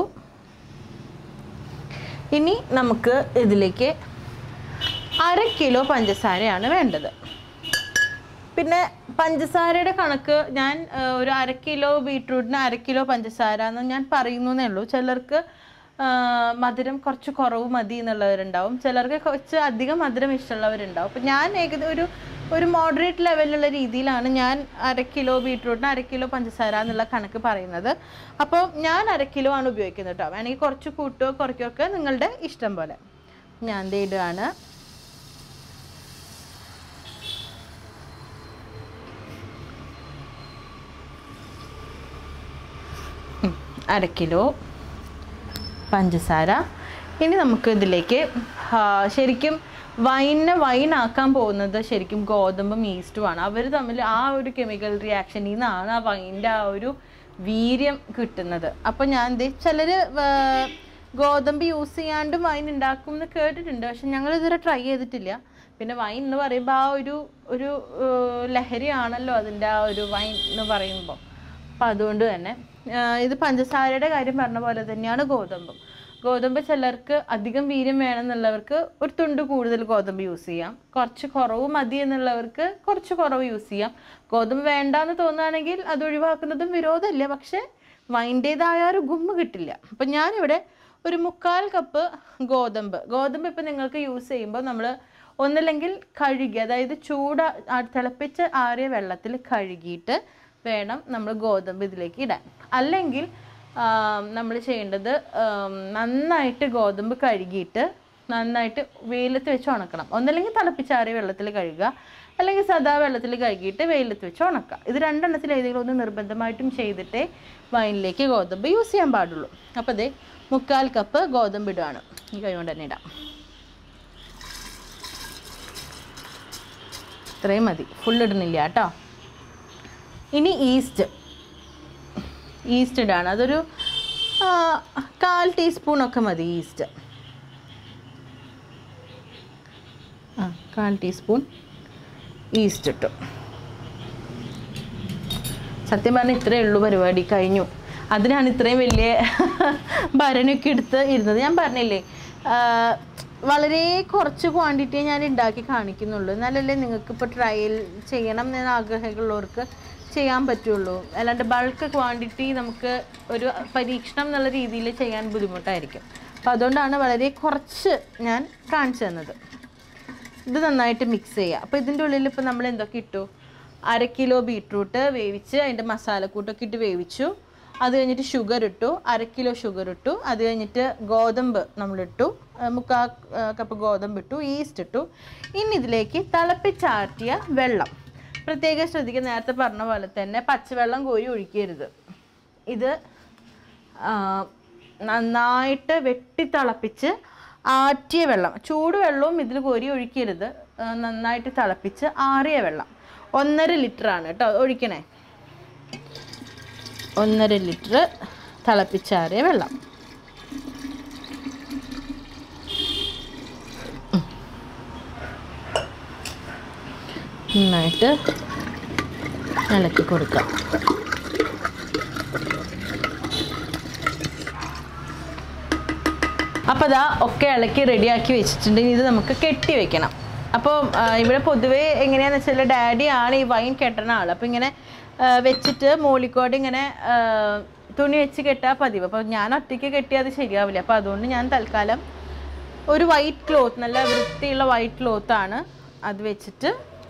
Speaker 1: ഇനി നമുക്ക് ഇതിലേക്ക് അര കിലോ പഞ്ചസാരയാണ് വേണ്ടത് പിന്നെ പഞ്ചസാരയുടെ കണക്ക് ഞാൻ ആ, ഒരു അര കിലോ ബീട്രൂട്ടിന് അര കിലോ പഞ്ചസാര എന്ന് ഞാൻ പറയുന്നേ ഉള്ളൂ ചിലർക്ക് ആ, മധുരം കുറച്ച് കുറവ് മതി എന്നുള്ളവരുണ്ടാവും ചിലർക്ക് കുറച്ച് അധികം മധുരം ഇഷ്ടമുള്ളവരുണ്ടാവും അപ്പം ഞാൻ ഏകദേശം ഒരു ഒരു മോഡറേറ്റ് ലെവലിലുള്ള രീതിയിലാണ് ഞാൻ അര കിലോ ബീട്രൂട്ടിന് അര കിലോ പഞ്ചസാര എന്നുള്ള കണക്ക് പറയുന്നത് അപ്പോൾ ഞാൻ അര കിലോ ആണ് ഉപയോഗിക്കുന്നത് കേട്ടോ വേണമെങ്കിൽ കുറച്ച് കൂട്ടുകയോ കുറയ്ക്കുകയോ ഒക്കെ നിങ്ങളുടെ ഇഷ്ടം പോലെ ഞാൻ ദേ ഇടുകയാണ് ഉം, അര കിലോ പഞ്ചസാര ഇനി നമുക്ക് ഇതിലേക്ക് ആ, ശരിക്കും വൈനെ വൈനാക്കാൻ പോകുന്നത് ശരിക്കും ഗോതമ്പും ഈസ്റ്റുമാണ് അവർ തമ്മിൽ ആ ഒരു കെമിക്കൽ റിയാക്ഷനിൽ നിന്നാണ് ആ വൈൻ്റെ ആ ഒരു വീര്യം കിട്ടുന്നത് അപ്പോൾ ഞാൻ ദേ ചിലർ ഗോതമ്പ് യൂസ് ചെയ്യാണ്ടും വൈൻ ഉണ്ടാക്കും എന്ന് കേട്ടിട്ടുണ്ട് പക്ഷെ ഞങ്ങൾ ഇതുവരെ ട്രൈ ചെയ്തിട്ടില്ല പിന്നെ വൈൻ എന്ന് പറയുമ്പോൾ ആ ഒരു ഒരു ഏർ, ലഹരിയാണല്ലോ അതിൻ്റെ ആ ഒരു വൈൻ എന്ന് പറയുമ്പോൾ അപ്പം അതുകൊണ്ട് തന്നെ ആ, ഇത് പഞ്ചസാരയുടെ കാര്യം പറഞ്ഞ പോലെ തന്നെയാണ് ഗോതമ്പും ഗോതമ്പ് ചിലർക്ക് അധികം വീര്യം വേണമെന്നുള്ളവർക്ക് ഒരു തുണ്ട് കൂടുതൽ ഗോതമ്പ് യൂസ് ചെയ്യാം കുറച്ച് കുറവ് മതി എന്നുള്ളവർക്ക് കുറച്ച് കുറവ് യൂസ് ചെയ്യാം ഗോതമ്പ് വേണ്ടാന്ന് തോന്നുകയാണെങ്കിൽ അത് ഒഴിവാക്കുന്നതും വിരോധമില്ല പക്ഷേ വൈൻ്റേതായ ഒരു ഗുമ്മ് കിട്ടില്ല അപ്പം ഞാനിവിടെ ഒരു മുക്കാൽ കപ്പ് ഗോതമ്പ് ഗോതമ്പ് ഇപ്പം നിങ്ങൾക്ക് യൂസ് ചെയ്യുമ്പോൾ നമ്മൾ ഒന്നില്ലെങ്കിൽ കഴുകി അതായത് ചൂട് ആ- തിളപ്പിച്ച് ആറിയ വെള്ളത്തിൽ കഴുകിയിട്ട് വേണം നമ്മൾ ഗോതമ്പ് ഇതിലേക്ക് ഇടാൻ അല്ലെങ്കിൽ നമ്മൾ ചെയ്യേണ്ടത് ആം, നന്നായിട്ട് ഗോതമ്പ് കഴുകിയിട്ട് നന്നായിട്ട് വെയിലത്ത് വെച്ച് ഉണക്കണം ഒന്നല്ലെങ്കിൽ തിളപ്പിച്ചാറിയ വെള്ളത്തിൽ കഴുകുക അല്ലെങ്കിൽ സദാ വെള്ളത്തിൽ കഴുകിയിട്ട് വെയിലത്ത് വെച്ച് ഉണക്കുക ഇത് രണ്ടെണ്ണത്തിൽ ഏതെങ്കിലും ഒന്ന് നിർബന്ധമായിട്ടും ചെയ്തിട്ടേ വൈനിലേക്ക് ഗോതമ്പ് യൂസ് ചെയ്യാൻ പാടുള്ളൂ അപ്പോൾ അതേ മുക്കാൽ കപ്പ് ഗോതമ്പ് ഇടുകയാണ് ഈ കൈ കൊണ്ട് തന്നെ ഇടാം ഇത്രയും മതി ഫുൾ ഇടുന്നില്ല കേട്ടോ ഇനി ഈസ്റ്റ് ഈസ്റ്റ് ഇടാണ് അതൊരു ആ, കാൽ ടീസ്പൂണൊക്കെ മതി ഈസ്റ്റ് കാൽ ടീസ്പൂൺ ഈസ്റ്റ് ഇട്ടു സത്യം പറഞ്ഞാൽ ഇത്രയേ ഉള്ളൂ പരിപാടി കഴിഞ്ഞു അതിനാണ് ഇത്രയും വലിയ ഭരണിയൊക്കെ എടുത്ത് ഇരുന്നത് ഞാൻ പറഞ്ഞില്ലേ ആ, വളരെ കുറച്ച് ക്വാണ്ടിറ്റിയെ ഞാൻ ഉണ്ടാക്കി കാണിക്കുന്നുള്ളൂ എന്നാലല്ലേ നിങ്ങൾക്ക് ഇപ്പോൾ ട്രയൽ ചെയ്യണം എന്ന് ആഗ്രഹമുള്ളവർക്ക് ചെയ്യാൻ പറ്റുള്ളൂ അല്ലാണ്ട് ബൾക്ക് ക്വാണ്ടിറ്റി നമുക്ക് ഒരു പരീക്ഷണം എന്നുള്ള രീതിയിൽ ചെയ്യാൻ ബുദ്ധിമുട്ടായിരിക്കും അപ്പോൾ അതുകൊണ്ടാണ് വളരെ കുറച്ച് ഞാൻ കാണിച്ചു തന്നത് ഇത് നന്നായിട്ട് മിക്സ് ചെയ്യുക അപ്പോൾ ഇതിൻ്റെ ഉള്ളിൽ ഇപ്പോൾ നമ്മൾ എന്തൊക്കെ ഇട്ടു അര കിലോ ബീട്രൂട്ട് വേവിച്ച് അതിൻ്റെ മസാലക്കൂട്ടൊക്കെ ഇട്ട് വേവിച്ചു അത് കഴിഞ്ഞിട്ട് ഷുഗർ ഇട്ടു അര കിലോ ഷുഗർ ഇട്ടു അത് കഴിഞ്ഞിട്ട് ഗോതമ്പ് നമ്മളിട്ടു ആ, മുക്കാ ആ, കപ്പ് ഗോതമ്പ് ഇട്ടു ഈസ്റ്റ് ഇട്ടു ഇനി ഇതിലേക്ക് തിളപ്പിച്ചാറ്റിയ വെള്ളം പ്രത്യേകം ശ്രദ്ധിക്കുക നേരത്തെ പറഞ്ഞ പോലെ തന്നെ പച്ചവെള്ളം കോരി ഒഴിക്കരുത് ഇത് ആ, നന്നായിട്ട് വെട്ടി തിളപ്പിച്ച് ആറ്റിയ വെള്ളം ചൂടുവെള്ളവും ഇതിൽ കോരി ഒഴിക്കരുത് ആ, നന്നായിട്ട് തിളപ്പിച്ച് ആറിയ വെള്ളം ഒന്നര ലിറ്ററാണ് കേട്ടോ ഒഴിക്കണേ ഒന്നര ലിറ്റർ തിളപ്പിച്ചാറിയ വെള്ളം ഉം. നന്നായിട്ട് ഇളക്കി കൊടുക്കാം അപ്പോൾ അതാ ഒക്കെ ഇളക്കി റെഡിയാക്കി വെച്ചിട്ടുണ്ട് ഇനി ഇത് നമുക്ക് കെട്ടി വെക്കണം അപ്പോൾ ഇവിടെ പൊതുവേ എങ്ങനെയാന്ന് വെച്ചാൽ ഡാഡി ആണ് ഈ വൈൻ കെട്ടണ ആൾ അപ്പോൾ ഇങ്ങനെ ആ, വെച്ചിട്ട് മോളിക്കോട് ഇങ്ങനെ ആ, തുണി വെച്ച് കെട്ടാൽ പതിവ് അപ്പോൾ ഞാൻ ഒറ്റയ്ക്ക് കെട്ടിയാൽ അത് ശരിയാവില്ല അപ്പോൾ അതുകൊണ്ട് ഞാൻ തൽക്കാലം ഒരു വൈറ്റ് ക്ലോത്ത് നല്ല വൃത്തിയുള്ള വൈറ്റ് ക്ലോത്താണ് അത് വെച്ചിട്ട്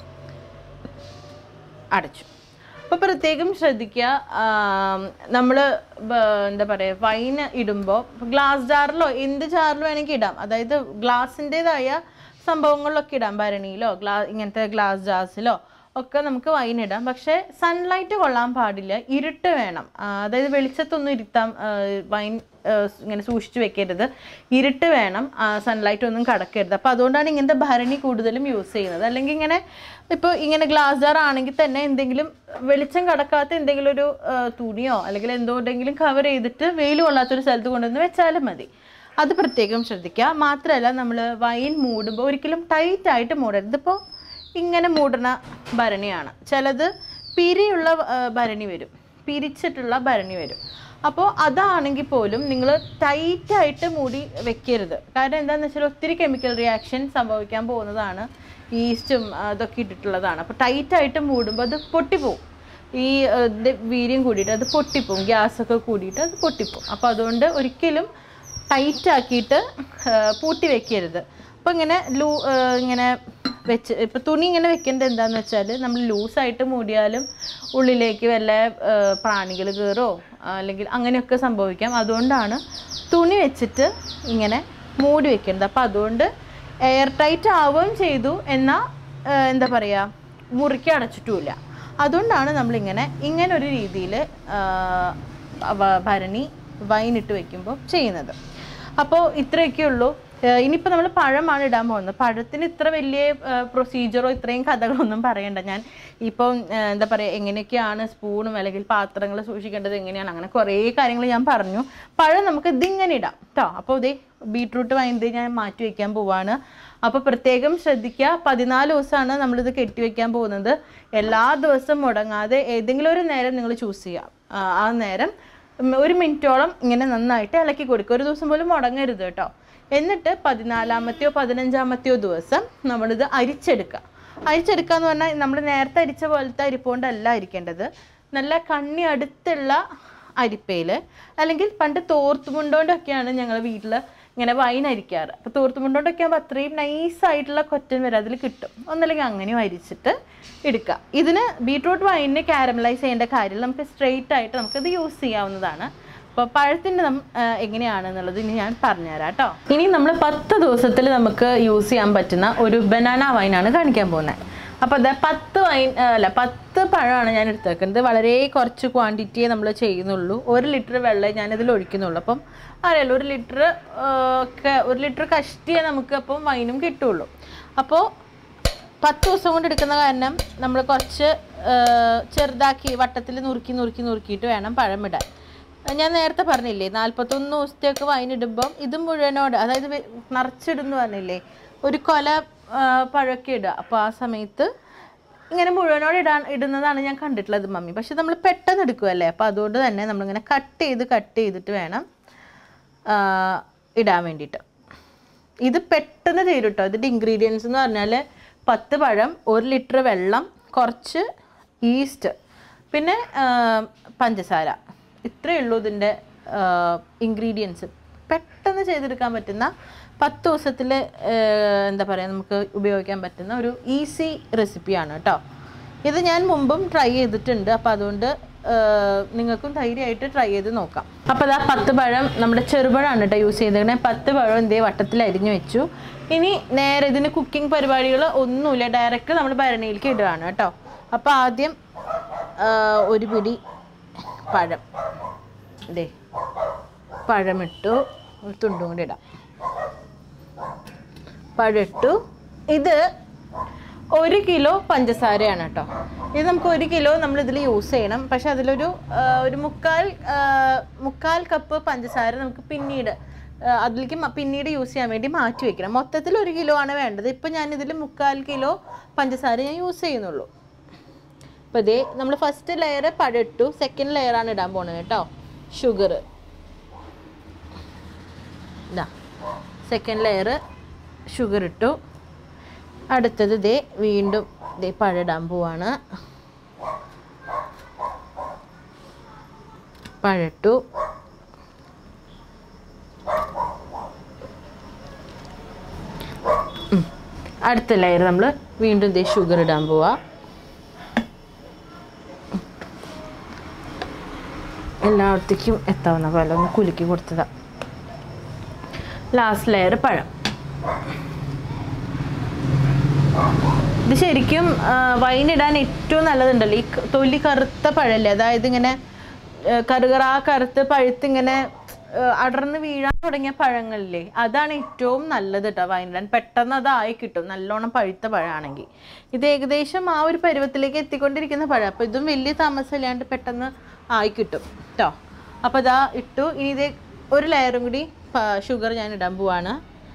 Speaker 1: അടച്ചു അപ്പോൾ പ്രത്യേകം ശ്രദ്ധിക്കുക നമ്മൾ എന്താ പറയുക വൈന് ഇടുമ്പോൾ ഗ്ലാസ് ജാറിലോ എന്ത് ജാറിൽ വേണമെങ്കിൽ ഇടാം അതായത് ഗ്ലാസിൻ്റെതായ സംഭവങ്ങളിലൊക്കെ ഇടാം ഭരണിയിലോ ഗ്ലാ ഇങ്ങനത്തെ ഗ്ലാസ് ജാർസിലോ ഒക്കെ നമുക്ക് വൈൻ ഇടാം പക്ഷേ സൺലൈറ്റ് കൊള്ളാൻ പാടില്ല ഇരുട്ട് വേണം ആ, അതായത് വെളിച്ചത്തൊന്നും ഇരുത്താം ആ, വൈൻ ആ, ഇങ്ങനെ സൂക്ഷിച്ചു വെക്കരുത് ഇരുട്ട് വേണം സൺലൈറ്റ് ഒന്നും കടക്കരുത് അപ്പോൾ അതുകൊണ്ടാണ് ഇങ്ങനത്തെ ഭരണി കൂടുതലും യൂസ് ചെയ്യുന്നത് അല്ലെങ്കിൽ ഇങ്ങനെ ഇപ്പോൾ ഇങ്ങനെ ഗ്ലാസ് ജാർ ആണെങ്കിൽ തന്നെ എന്തെങ്കിലും വെളിച്ചം കടക്കാത്ത എന്തെങ്കിലും ഒരു ആ, തുണിയോ അല്ലെങ്കിൽ എന്തുകൊണ്ടെങ്കിലും കവർ ചെയ്തിട്ട് വെയിൽ കൊള്ളാത്തൊരു സ്ഥലത്ത് കൊണ്ടുവന്ന് വെച്ചാലും മതി അത് പ്രത്യേകം ശ്രദ്ധിക്കുക മാത്രമല്ല നമ്മൾ വൈൻ മൂടുമ്പോൾ ഒരിക്കലും ടൈറ്റ് ആയിട്ട് മൂടരുത് ഇതിപ്പോൾ ഇങ്ങനെ മൂടുന്ന ഭരണിയാണ് ചിലത് പിരിയുള്ള ആ, ഭരണി വരും പിരിച്ചിട്ടുള്ള ഭരണി വരും അപ്പോൾ അതാണെങ്കിൽ പോലും നിങ്ങൾ ടൈറ്റായിട്ട് മൂടി വെക്കരുത് കാരണം എന്താണെന്ന് വെച്ചാൽ ഒത്തിരി കെമിക്കൽ റിയാക്ഷൻ സംഭവിക്കാൻ പോകുന്നതാണ് ഈസ്റ്റും അതൊക്കെ ഇട്ടിട്ടുള്ളതാണ് അപ്പോൾ ടൈറ്റായിട്ട് മൂടുമ്പോൾ അത് പൊട്ടിപ്പോവും ഈ ആ, ഇത് വീര്യം കൂടിയിട്ട് അത് പൊട്ടിപ്പോവും ഗ്യാസൊക്കെ കൂടിയിട്ട് അത് പൊട്ടിപ്പോവും അപ്പോൾ അതുകൊണ്ട് ഒരിക്കലും ടൈറ്റ് ആക്കിയിട്ട് ആ, പൂട്ടി വെക്കരുത് അപ്പോൾ ഇങ്ങനെ ലൂ ആ, ഇങ്ങനെ വെച്ച് ഇപ്പോൾ തുണി ഇങ്ങനെ വെക്കേണ്ടത് എന്താണെന്ന് വെച്ചാൽ നമ്മൾ ലൂസായിട്ട് മൂടിയാലും ഉള്ളിലേക്ക് വല്ല പ്രാണികൾ കയറോ അല്ലെങ്കിൽ അങ്ങനെയൊക്കെ സംഭവിക്കാം അതുകൊണ്ടാണ് തുണി വെച്ചിട്ട് ഇങ്ങനെ മൂടി വെക്കേണ്ടത് അപ്പോൾ അതുകൊണ്ട് എയർ ടൈറ്റ് ആവുകയും ചെയ്തു എന്നാൽ എന്താ പറയുക മുറിക്ക് അടച്ചിട്ടുമില്ല അതുകൊണ്ടാണ് നമ്മളിങ്ങനെ ഇങ്ങനെ ഒരു രീതിയിൽ ഭരണി വൈൻ ഇട്ട് വെക്കുമ്പോൾ ചെയ്യുന്നത് അപ്പോൾ ഇത്രയൊക്കെ ഉള്ളൂ ഏഹ് ഇനിയിപ്പോൾ നമ്മൾ പഴമാണ് ഇടാൻ പോകുന്നത് പഴത്തിന് ഇത്ര വലിയ പ്രൊസീജിയറോ ഇത്രയും കഥകളൊന്നും പറയണ്ട ഞാൻ ഇപ്പം ഏഹ് എന്താ പറയുക എങ്ങനെയൊക്കെയാണ് സ്പൂണും അല്ലെങ്കിൽ പാത്രങ്ങൾ സൂക്ഷിക്കേണ്ടത് എങ്ങനെയാണ് അങ്ങനെ കുറേ കാര്യങ്ങൾ ഞാൻ പറഞ്ഞു പഴം നമുക്ക് ഇതിങ്ങനെ ഇടാം കേട്ടോ അപ്പോൾ ഇതേ ബീട്രൂട്ട് വൈൻത് ഞാൻ മാറ്റി വയ്ക്കാൻ പോവാണ് അപ്പോൾ പ്രത്യേകം ശ്രദ്ധിക്കുക പതിനാല് ദിവസമാണ് നമ്മളിത് കെട്ടി വയ്ക്കാൻ പോകുന്നത് എല്ലാ ദിവസവും മുടങ്ങാതെ ഏതെങ്കിലും ഒരു നേരം നിങ്ങൾ ചൂസ് ചെയ്യുക ആ, ആ നേരം ഉം, ഒരു മിനിറ്റോളം ഇങ്ങനെ നന്നായിട്ട് ഇളക്കി കൊടുക്കുക ഒരു ദിവസം പോലും മുടങ്ങരുത് കേട്ടോ എന്നിട്ട് പതിനാലാമത്തെയോ പതിനഞ്ചാമത്തെയോ ദിവസം നമ്മളിത് അരിച്ചെടുക്കുക അരിച്ചെടുക്കുക എന്ന് പറഞ്ഞാൽ നമ്മൾ നേരത്തെ അരിച്ച പോലത്തെ അരിപ്പോണ്ടല്ല അരിക്കേണ്ടത് നല്ല കണ്ണി അടുത്തുള്ള അരിപ്പയിൽ അല്ലെങ്കിൽ പണ്ട് തോർത്തുമുണ്ടോണ്ടൊക്കെയാണ് ഞങ്ങൾ വീട്ടിൽ ഇങ്ങനെ വൈൻ അരിക്കാറ് അപ്പോൾ തോർത്തുമുണ്ടോണ്ടൊക്കെ ആകുമ്പോൾ അത്രയും നൈസായിട്ടുള്ള കൊറ്റൻ വരെ അതിൽ കിട്ടും ഒന്നല്ലെങ്കിൽ അങ്ങനെയും അരിച്ചിട്ട് എടുക്കുക ഇതിന് ബീട്രൂട്ട് വൈനിന് കാരമലൈസ് ചെയ്യേണ്ട കാര്യമില്ല നമുക്ക് സ്ട്രെയിറ്റ് ആയിട്ട് നമുക്കിത് യൂസ് ചെയ്യാവുന്നതാണ് അപ്പോൾ പഴത്തിൻ്റെ നം ആ, എങ്ങനെയാണെന്നുള്ളത് ഇനി ഞാൻ പറഞ്ഞുതരാം കേട്ടോ ഇനി നമ്മൾ പത്ത് ദിവസത്തിൽ നമുക്ക് യൂസ് ചെയ്യാൻ പറ്റുന്ന ഒരു ബനാന വൈനാണ് കാണിക്കാൻ പോകുന്നത് അപ്പോൾ അത് പത്ത് വൈൻ ആ, അല്ല പത്ത് പഴമാണ് ഞാൻ എടുത്തേക്കുന്നത് വളരെ കുറച്ച് ക്വാണ്ടിറ്റിയെ നമ്മൾ ചെയ്യുന്നുള്ളൂ ഒരു ലിറ്റർ വെള്ളം ഞാനിതിൽ ഒഴിക്കുന്നുള്ളൂ അപ്പം അറിയാലോ ഒരു ലിറ്റർ ഒക്കെ ഒരു ലിറ്റർ കഷ്ടിയേ നമുക്ക് അപ്പം വൈനും കിട്ടുള്ളൂ അപ്പോൾ പത്ത് ദിവസം കൊണ്ട് എടുക്കുന്ന കാരണം നമ്മൾ കുറച്ച് ആ, ചെറുതാക്കി വട്ടത്തിൽ നുറുക്കി നുറുക്കി നുറുക്കിയിട്ട് വേണം പഴം ഇടാൻ ഞാൻ നേരത്തെ പറഞ്ഞില്ലേ നാൽപ്പത്തൊന്ന് ദിവസത്തേക്ക് വൈൻ ഇടുമ്പം ഇത് മുഴുവനോട് അതായത് വെ- നിറച്ചിടുന്നു പറഞ്ഞില്ലേ ഒരു കൊല ആ, പഴമൊക്കെ ഇടുക അപ്പോൾ ആ സമയത്ത് ഇങ്ങനെ മുഴുവനോടെ ഇടാൻ ഇടുന്നതാണ് ഞാൻ കണ്ടിട്ടുള്ളത് മമ്മി പക്ഷെ നമ്മൾ പെട്ടെന്ന് എടുക്കുമല്ലേ അപ്പോൾ അതുകൊണ്ട് തന്നെ നമ്മളിങ്ങനെ കട്ട് ചെയ്ത് കട്ട് ചെയ്തിട്ട് വേണം ആ, ഇടാൻ വേണ്ടിയിട്ട് ഇത് പെട്ടെന്ന് തീരും കേട്ടോ ഇതിൻ്റെ ഇൻഗ്രീഡിയൻസ് എന്ന് പറഞ്ഞാൽ പത്ത് പഴം ഒരു ലിറ്റർ വെള്ളം കുറച്ച് ഈസ്റ്റ് പിന്നെ ആ, പഞ്ചസാര ഇത്രയേ ഉള്ളൂ ഇതിൻ്റെ ഇൻഗ്രീഡിയൻസ് പെട്ടെന്ന് ചെയ്തെടുക്കാൻ പറ്റുന്ന പത്ത് ദിവസത്തിൽ എന്താ പറയുക നമുക്ക് ഉപയോഗിക്കാൻ പറ്റുന്ന ഒരു ഈസി റെസിപ്പിയാണ് കേട്ടോ ഇത് ഞാൻ മുമ്പും ട്രൈ ചെയ്തിട്ടുണ്ട് അപ്പോൾ അതുകൊണ്ട് ആ, നിങ്ങൾക്കും ധൈര്യമായിട്ട് ട്രൈ ചെയ്ത് നോക്കാം അപ്പോൾ അതാ പത്ത് പഴം നമ്മുടെ ചെറുപഴമാണ് കേട്ടോ യൂസ് ചെയ്തേക്കണേ പത്ത് പഴം എന്തേ വട്ടത്തിൽ അരിഞ്ഞു വെച്ചു ഇനി നേരെ ഇതിന് കുക്കിംഗ് പരിപാടികൾ ഒന്നുമില്ല ഡയറക്റ്റ് നമ്മൾ ഭരണിയിലേക്ക് ഇടുകയാണ് കേട്ടോ അപ്പോൾ ആദ്യം ആ, ഒരു പിടി പഴം ഇതേ പഴമിട്ടു ഒരു തുണ്ടും കൂടി ഇടാം പഴമിട്ടു ഇത് ഒരു കിലോ പഞ്ചസാരയാണ് കേട്ടോ ഇത് നമുക്ക് ഒരു കിലോ നമ്മൾ ഇതിൽ യൂസ് ചെയ്യണം പക്ഷെ അതിലൊരു ആ, ഒരു മുക്കാൽ ആ, മുക്കാൽ കപ്പ് പഞ്ചസാര നമുക്ക് പിന്നീട് ആ, അതിലേക്ക് മ- പിന്നീട് യൂസ് ചെയ്യാൻ വേണ്ടി മാറ്റി വെക്കണം മൊത്തത്തിൽ ഒരു കിലോ ആണ് വേണ്ടത് ഇപ്പം ഞാൻ ഇതിൽ മുക്കാൽ കിലോ പഞ്ചസാര ഞാൻ യൂസ് ചെയ്യുന്നുള്ളൂ അപ്പോൾ ഇതേ നമ്മൾ ഫസ്റ്റ് ലെയർ പഴട്ടു സെക്കൻഡ് ലെയറാണ് ഇടാൻ പോണത് കേട്ടോ ഷുഗർ ഇതാ സെക്കൻഡ് ലെയർ ഷുഗർ ഇട്ടു അടുത്തത് ദേ വീണ്ടും ദേ പഴയിടാൻ പോവാണ് പഴട്ടു ഉം. അടുത്ത ലെയർ നമ്മൾ വീണ്ടും ദേ ഷുഗർ ഇടാൻ പോവാ എല്ലായിടത്തേക്കും എത്താവുന്ന പോലെ ഒന്ന് കുലുക്കി കൊടുത്തതാ ലാസ്റ്റ് ലെയർ പഴം ഇത് ശരിക്കും വൈൻ ഇടാൻ ഏറ്റവും നല്ലതുണ്ടല്ലോ ഈ ക- തൊലി കറുത്ത പഴല്ലേ അതായത് ഇങ്ങനെ ആ, കറുകറ കറുത്ത് പഴുത്ത് ഇങ്ങനെ ആ, അടർന്ന് വീഴാൻ തുടങ്ങിയ പഴങ്ങളില്ലേ അതാണ് ഏറ്റവും നല്ലത് കേട്ടോ വൈൻ ഇടാൻ പെട്ടെന്ന് അതായി കിട്ടും നല്ലോണം പഴുത്ത പഴമാണെങ്കിൽ ഇത് ഏകദേശം ആ ഒരു പരുവത്തിലേക്ക് എത്തിക്കൊണ്ടിരിക്കുന്ന പഴം അപ്പോൾ ഇതും വലിയ താമസമില്ലാണ്ട് പെട്ടെന്ന് ആയി കിട്ടും കേട്ടോ അപ്പോൾ ഇതാ ഇട്ടു ഇനി ഇത് ഒരു ലെയറും കൂടി ഷുഗർ ഞാൻ ഇടാൻ പോവാണ്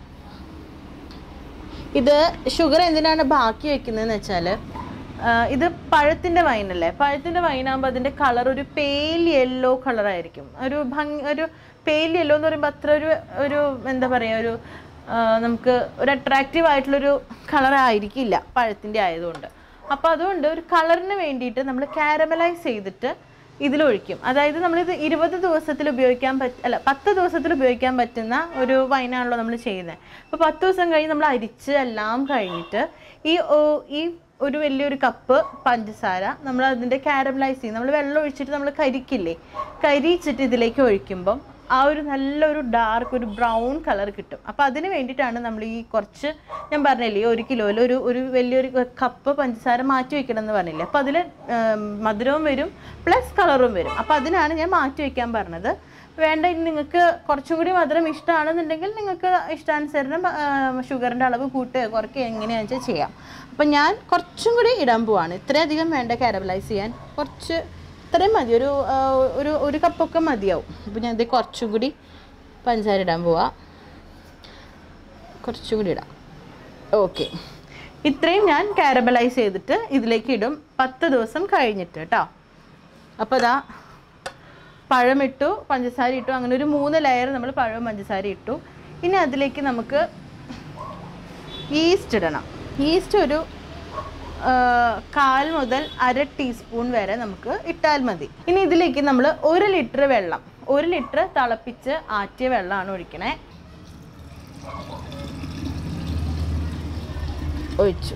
Speaker 1: ഇത് ഷുഗർ എന്തിനാണ് ബാക്കി വെക്കുന്നതെന്ന് വെച്ചാൽ ഇത് പഴത്തിൻ്റെ വൈനല്ലേ പഴത്തിൻ്റെ വൈനാകുമ്പോൾ അതിൻ്റെ കളർ ഒരു പേൽ യെല്ലോ കളറായിരിക്കും ഒരു ഭംഗി ഒരു പേൽ യെല്ലോ എന്ന് പറയുമ്പോൾ അത്ര ഒരു ഒരു എന്താ പറയുക ഒരു ആ, നമുക്ക് ഒരു അട്രാക്റ്റീവ് ആയിട്ടുള്ളൊരു കളർ ആയിരിക്കില്ല പഴത്തിൻ്റെ ആയതുകൊണ്ട് അപ്പോൾ അതുകൊണ്ട് ഒരു കളറിന് വേണ്ടിയിട്ട് നമ്മൾ കാരമലൈസ് ചെയ്തിട്ട് ഇതിലൊഴിക്കും അതായത് നമ്മളിത് ഇരുപത് ദിവസത്തിൽ ഉപയോഗിക്കാൻ പറ്റ അല്ല പത്ത് ദിവസത്തിൽ ഉപയോഗിക്കാൻ പറ്റുന്ന ഒരു വൈനാണല്ലോ നമ്മൾ ചെയ്യുന്നത് അപ്പോൾ പത്ത് ദിവസം കഴിഞ്ഞ് നമ്മൾ അരിച്ച് എല്ലാം കഴിഞ്ഞിട്ട് ഈ ഓ- ഈ ഒരു വലിയൊരു കപ്പ് പഞ്ചസാര നമ്മൾ അതിൻ്റെ കാരമലൈസ് ചെയ്യും നമ്മൾ വെള്ളം ഒഴിച്ചിട്ട് നമ്മൾ കരിക്കില്ലേ കരിച്ചിട്ട് ഇതിലേക്ക് ഒഴിക്കുമ്പം ആ ഒരു നല്ലൊരു ഡാർക്ക് ഒരു ബ്രൗൺ കളർ കിട്ടും അപ്പോൾ അതിന് വേണ്ടിയിട്ടാണ് നമ്മൾ ഈ കുറച്ച് ഞാൻ പറഞ്ഞില്ലേ ഒരു കിലോയിൽ ഒരു ഒരു വലിയൊരു കപ്പ് പഞ്ചസാര മാറ്റി വെക്കണം എന്ന് പറഞ്ഞില്ലേ അപ്പോൾ അതിൽ മധുരവും വരും പ്ലസ് കളറും വരും അപ്പോൾ അതിനാണ് ഞാൻ മാറ്റി വെക്കാൻ പറഞ്ഞത് വേണ്ട ഇനി നിങ്ങൾക്ക് കുറച്ചും കൂടി മധുരം ഇഷ്ടമാണെന്നുണ്ടെങ്കിൽ നിങ്ങൾക്ക് ഇഷ്ടാനുസരണം ഷുഗറിൻ്റെ അളവ് കൂട്ടുകയോ കുറയ്ക്കുകയോ എങ്ങനെയാണെന്ന് വെച്ചാൽ ചെയ്യാം അപ്പം ഞാൻ കുറച്ചും കൂടി ഇടാൻ പോവാണ് ഇത്രയധികം വേണ്ട കാരമലൈസ് ചെയ്യാൻ കുറച്ച് ഇത്രയും മതി ഒരു ആ, ഒരു ഒരു കപ്പൊക്കെ മതിയാവും അപ്പോൾ ഞാൻ ഇത് കുറച്ചും കൂടി പഞ്ചസാര ഇടാൻ പോവാ കുറച്ചും കൂടി ഇടാം ഓക്കെ ഇത്രയും ഞാൻ കാരമലൈസ് ചെയ്തിട്ട് ഇതിലേക്ക് ഇടും പത്ത് ദിവസം കഴിഞ്ഞിട്ട് കേട്ടോ അപ്പോൾ ഇതാ പഴമിട്ടു പഞ്ചസാര ഇട്ടു അങ്ങനെ ഒരു മൂന്ന് ലെയർ നമ്മൾ പഴവും പഞ്ചസാര ഇട്ടു ഇനി അതിലേക്ക് നമുക്ക് ഈസ്റ്റ് ഇടണം ഈസ്റ്റ് ഒരു ആ, കാൽ മുതൽ അര ടീസ്പൂൺ വരെ നമുക്ക് ഇട്ടാൽ മതി ഇനി ഇതിലേക്ക് നമ്മൾ ഒരു ലിറ്റർ വെള്ളം ഒരു ലിറ്റർ തിളപ്പിച്ച് ആറ്റിയ വെള്ളമാണ് ഒഴിക്കണേ ഒഴിച്ചു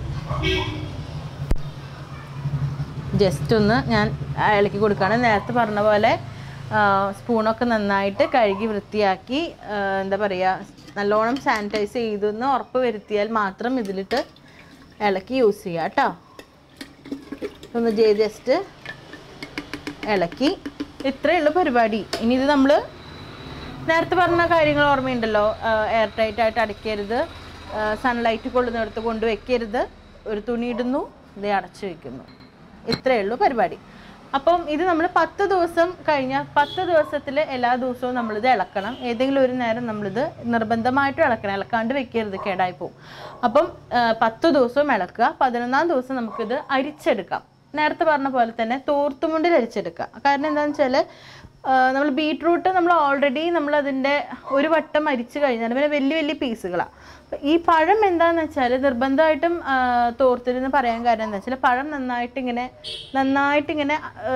Speaker 1: ജസ്റ്റ് ഒന്ന് ഞാൻ ഇളക്കി കൊടുക്കുകയാണ് നേരത്തെ പറഞ്ഞ പോലെ ആ, സ്പൂണൊക്കെ നന്നായിട്ട് കഴുകി വൃത്തിയാക്കി ആ, എന്താ പറയുക നല്ലോണം സാനിറ്റൈസ് ചെയ്തെന്ന് ഉറപ്പ് വരുത്തിയാൽ മാത്രം ഇതിലിട്ട് ഇളക്കി യൂസ് ചെയ്യുക കേട്ടോ ഒന്ന് ജസ്റ്റ് ഇളക്കി ഇത്രയേ ഉള്ളൂ പരിപാടി ഇനി ഇത് നമ്മൾ നേരത്തെ പറഞ്ഞ കാര്യങ്ങൾ ഓർമ്മയുണ്ടല്ലോ എയർ ടൈറ്റ് ആയിട്ട് അടയ്ക്കരുത് സൺലൈറ്റ് കൊള്ളുന്നിടത്ത് കൊണ്ട് വെക്കരുത് ഒരു തുണി ഇടുന്നു ഇത് അടച്ചു വെക്കുന്നു ഇത്രയേ ഉള്ളൂ പരിപാടി അപ്പം ഇത് നമ്മൾ പത്ത് ദിവസം കഴിഞ്ഞാൽ പത്ത് ദിവസത്തിൽ എല്ലാ ദിവസവും നമ്മളിത് ഇളക്കണം ഏതെങ്കിലും ഒരു നേരം നമ്മളിത് നിർബന്ധമായിട്ടും ഇളക്കണം ഇളക്കാണ്ട് വെക്കരുത് കേടായി പോകും അപ്പം ആ, പത്ത് ദിവസവും ഇളക്കുക പതിനൊന്നാം ദിവസം നമുക്കിത് അരിച്ചെടുക്കാം നേരത്തെ പറഞ്ഞ പോലെ തന്നെ തോർത്തുമുണ്ടിൽ അരിച്ചെടുക്കുക കാരണം എന്താണെന്ന് വെച്ചാൽ നമ്മൾ ബീട്രൂട്ട് നമ്മൾ ഓൾറെഡി നമ്മൾ അതിൻ്റെ ഒരു വട്ടം അരിച്ച് കഴിഞ്ഞാൽ പിന്നെ വലിയ വലിയ പീസുകളാണ് ഈ പഴം എന്താണെന്ന് വെച്ചാൽ നിർബന്ധമായിട്ടും ആ, തോർത്തിരുന്ന് പറയാൻ കാരണം എന്താ വെച്ചാൽ പഴം നന്നായിട്ട് ഇങ്ങനെ നന്നായിട്ട് ഇങ്ങനെ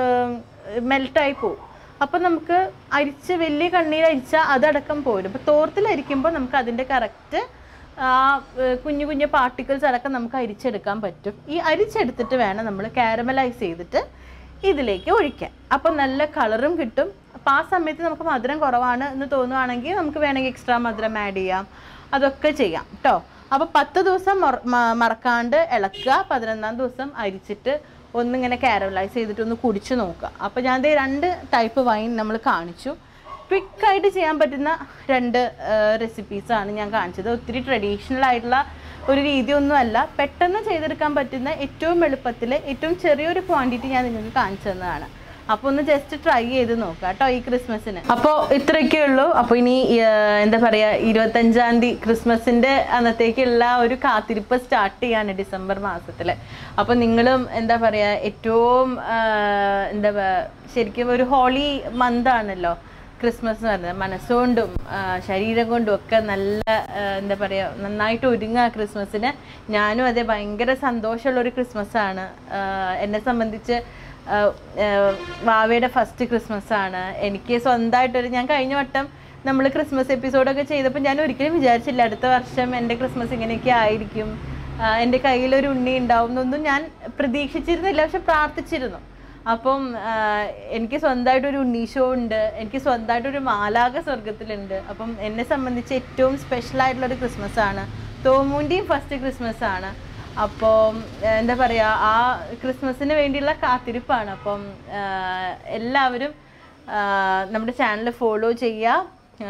Speaker 1: മെൽട്ടായി പോകും അപ്പം നമുക്ക് അരിച്ച് വലിയ കണ്ണീർ അരിച്ചാൽ അതടക്കം പോരും അപ്പോൾ തോർത്തിൽ അരിക്കുമ്പോൾ നമുക്ക് അതിൻ്റെ കറക്റ്റ് ആ ഏഹ് കുഞ്ഞു കുഞ്ഞു പാർട്ടിക്കിൾസ് അടക്കം നമുക്ക് അരിച്ചെടുക്കാൻ പറ്റും ഈ അരിച്ചെടുത്തിട്ട് വേണം നമ്മൾ കാരമലൈസ് ചെയ്തിട്ട് ഇതിലേക്ക് ഒഴിക്കാൻ അപ്പം നല്ല കളറും കിട്ടും അപ്പം ആ സമയത്ത് നമുക്ക് മധുരം കുറവാണ് എന്ന് തോന്നുവാണെങ്കിൽ നമുക്ക് വേണമെങ്കിൽ എക്സ്ട്രാ മധുരം ആഡ് ചെയ്യാം അതൊക്കെ ചെയ്യാം കേട്ടോ അപ്പോൾ പത്ത് ദിവസം മൊറ- മ- മറക്കാണ്ട് ഇളക്കുക പതിനൊന്നാം ദിവസം അരിച്ചിട്ട് ഒന്നിങ്ങനെ കാരമലൈസ് ചെയ്തിട്ട് ഒന്ന് കുടിച്ച് നോക്കുക അപ്പോൾ ഞാൻ ദേ രണ്ട് ടൈപ്പ് വൈൻ നമ്മൾ കാണിച്ചു ക്വിക്കായിട്ട് ചെയ്യാൻ പറ്റുന്ന രണ്ട് റെസിപ്പീസാണ് ഞാൻ കാണിച്ചത് ഒത്തിരി ട്രഡീഷണൽ ആയിട്ടുള്ള ഒരു രീതിയൊന്നും അല്ല പെട്ടെന്ന് ചെയ്തെടുക്കാൻ പറ്റുന്ന ഏറ്റവും എളുപ്പത്തിൽ ഏറ്റവും ചെറിയൊരു ക്വാണ്ടിറ്റി ഞാൻ നിങ്ങൾക്ക് കാണിച്ചു തന്നതാണ് അപ്പോൾ ഒന്ന് ജസ്റ്റ് ട്രൈ ചെയ്ത് നോക്കാം കേട്ടോ ഈ ക്രിസ്മസിന് അപ്പോൾ ഇത്രയൊക്കെ ഉള്ളൂ അപ്പോൾ ഇനി ആ, എന്താ പറയുക ഇരുപത്തഞ്ചാം തീയതി ക്രിസ്മസിൻ്റെ അന്നത്തേക്കുള്ള ഒരു കാത്തിരിപ്പ് സ്റ്റാർട്ട് ചെയ്യാണ് ഡിസംബർ മാസത്തിൽ അപ്പോൾ നിങ്ങളും എന്താ പറയുക ഏറ്റവും ആ, എന്താ പറയുക ശരിക്കും ഒരു ഹോളി മന്ത് ആണല്ലോ ക്രിസ്മസ് എന്ന് പറയുന്നത് മനസ്സുകൊണ്ടും ആ, ശരീരം കൊണ്ടും ഒക്കെ നല്ല ആ, എന്താ പറയുക നന്നായിട്ട് ഒരുങ്ങുക ക്രിസ്മസിന് ഞാനും അതെ ഭയങ്കര സന്തോഷമുള്ളൊരു ക്രിസ്മസ് ആണ് ആ, എന്നെ സംബന്ധിച്ച് ആ, ആ, വാവയുടെ ഫസ്റ്റ് ക്രിസ്മസ് ആണ് എനിക്ക് സ്വന്തമായിട്ടൊരു ഞാൻ കഴിഞ്ഞ വട്ടം നമ്മൾ ക്രിസ്മസ് എപ്പിസോഡൊക്കെ ചെയ്തപ്പോൾ ഞാൻ ഒരിക്കലും വിചാരിച്ചില്ല അടുത്ത വർഷം എൻ്റെ ക്രിസ്മസ് ഇങ്ങനെയൊക്കെ ആയിരിക്കും ആ, എൻ്റെ കയ്യിലൊരു ഉണ്ണി ഉണ്ടാവും എന്നൊന്നും ഞാൻ പ്രതീക്ഷിച്ചിരുന്നില്ല പക്ഷെ പ്രാർത്ഥിച്ചിരുന്നു അപ്പം ആ, എനിക്ക് സ്വന്തമായിട്ടൊരു ഉണ്ണീഷോ ഉണ്ട് എനിക്ക് സ്വന്തമായിട്ടൊരു മാലാക സ്വർഗത്തിലുണ്ട് അപ്പം എന്നെ സംബന്ധിച്ച് ഏറ്റവും സ്പെഷ്യൽ ആയിട്ടുള്ളൊരു ക്രിസ്മസ് ആണ് തോമൂൻ്റെയും ഫസ്റ്റ് ക്രിസ്മസ് ആണ് അപ്പം ആ, എന്താ പറയുക ആ ക്രിസ്മസിന് വേണ്ടിയുള്ള കാത്തിരിപ്പാണ് അപ്പം ആ, എല്ലാവരും ആ, നമ്മുടെ ചാനൽ ഫോളോ ചെയ്യുക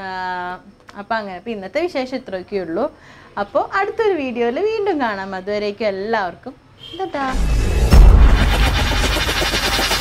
Speaker 1: അപ്പം അങ്ങനെ അപ്പം ഇന്നത്തെ വിശേഷം ഇത്രയൊക്കെ ഉള്ളൂ അപ്പോൾ അടുത്തൊരു വീഡിയോയിൽ വീണ്ടും കാണാം അതുവരേക്കും എല്ലാവർക്കും ടാ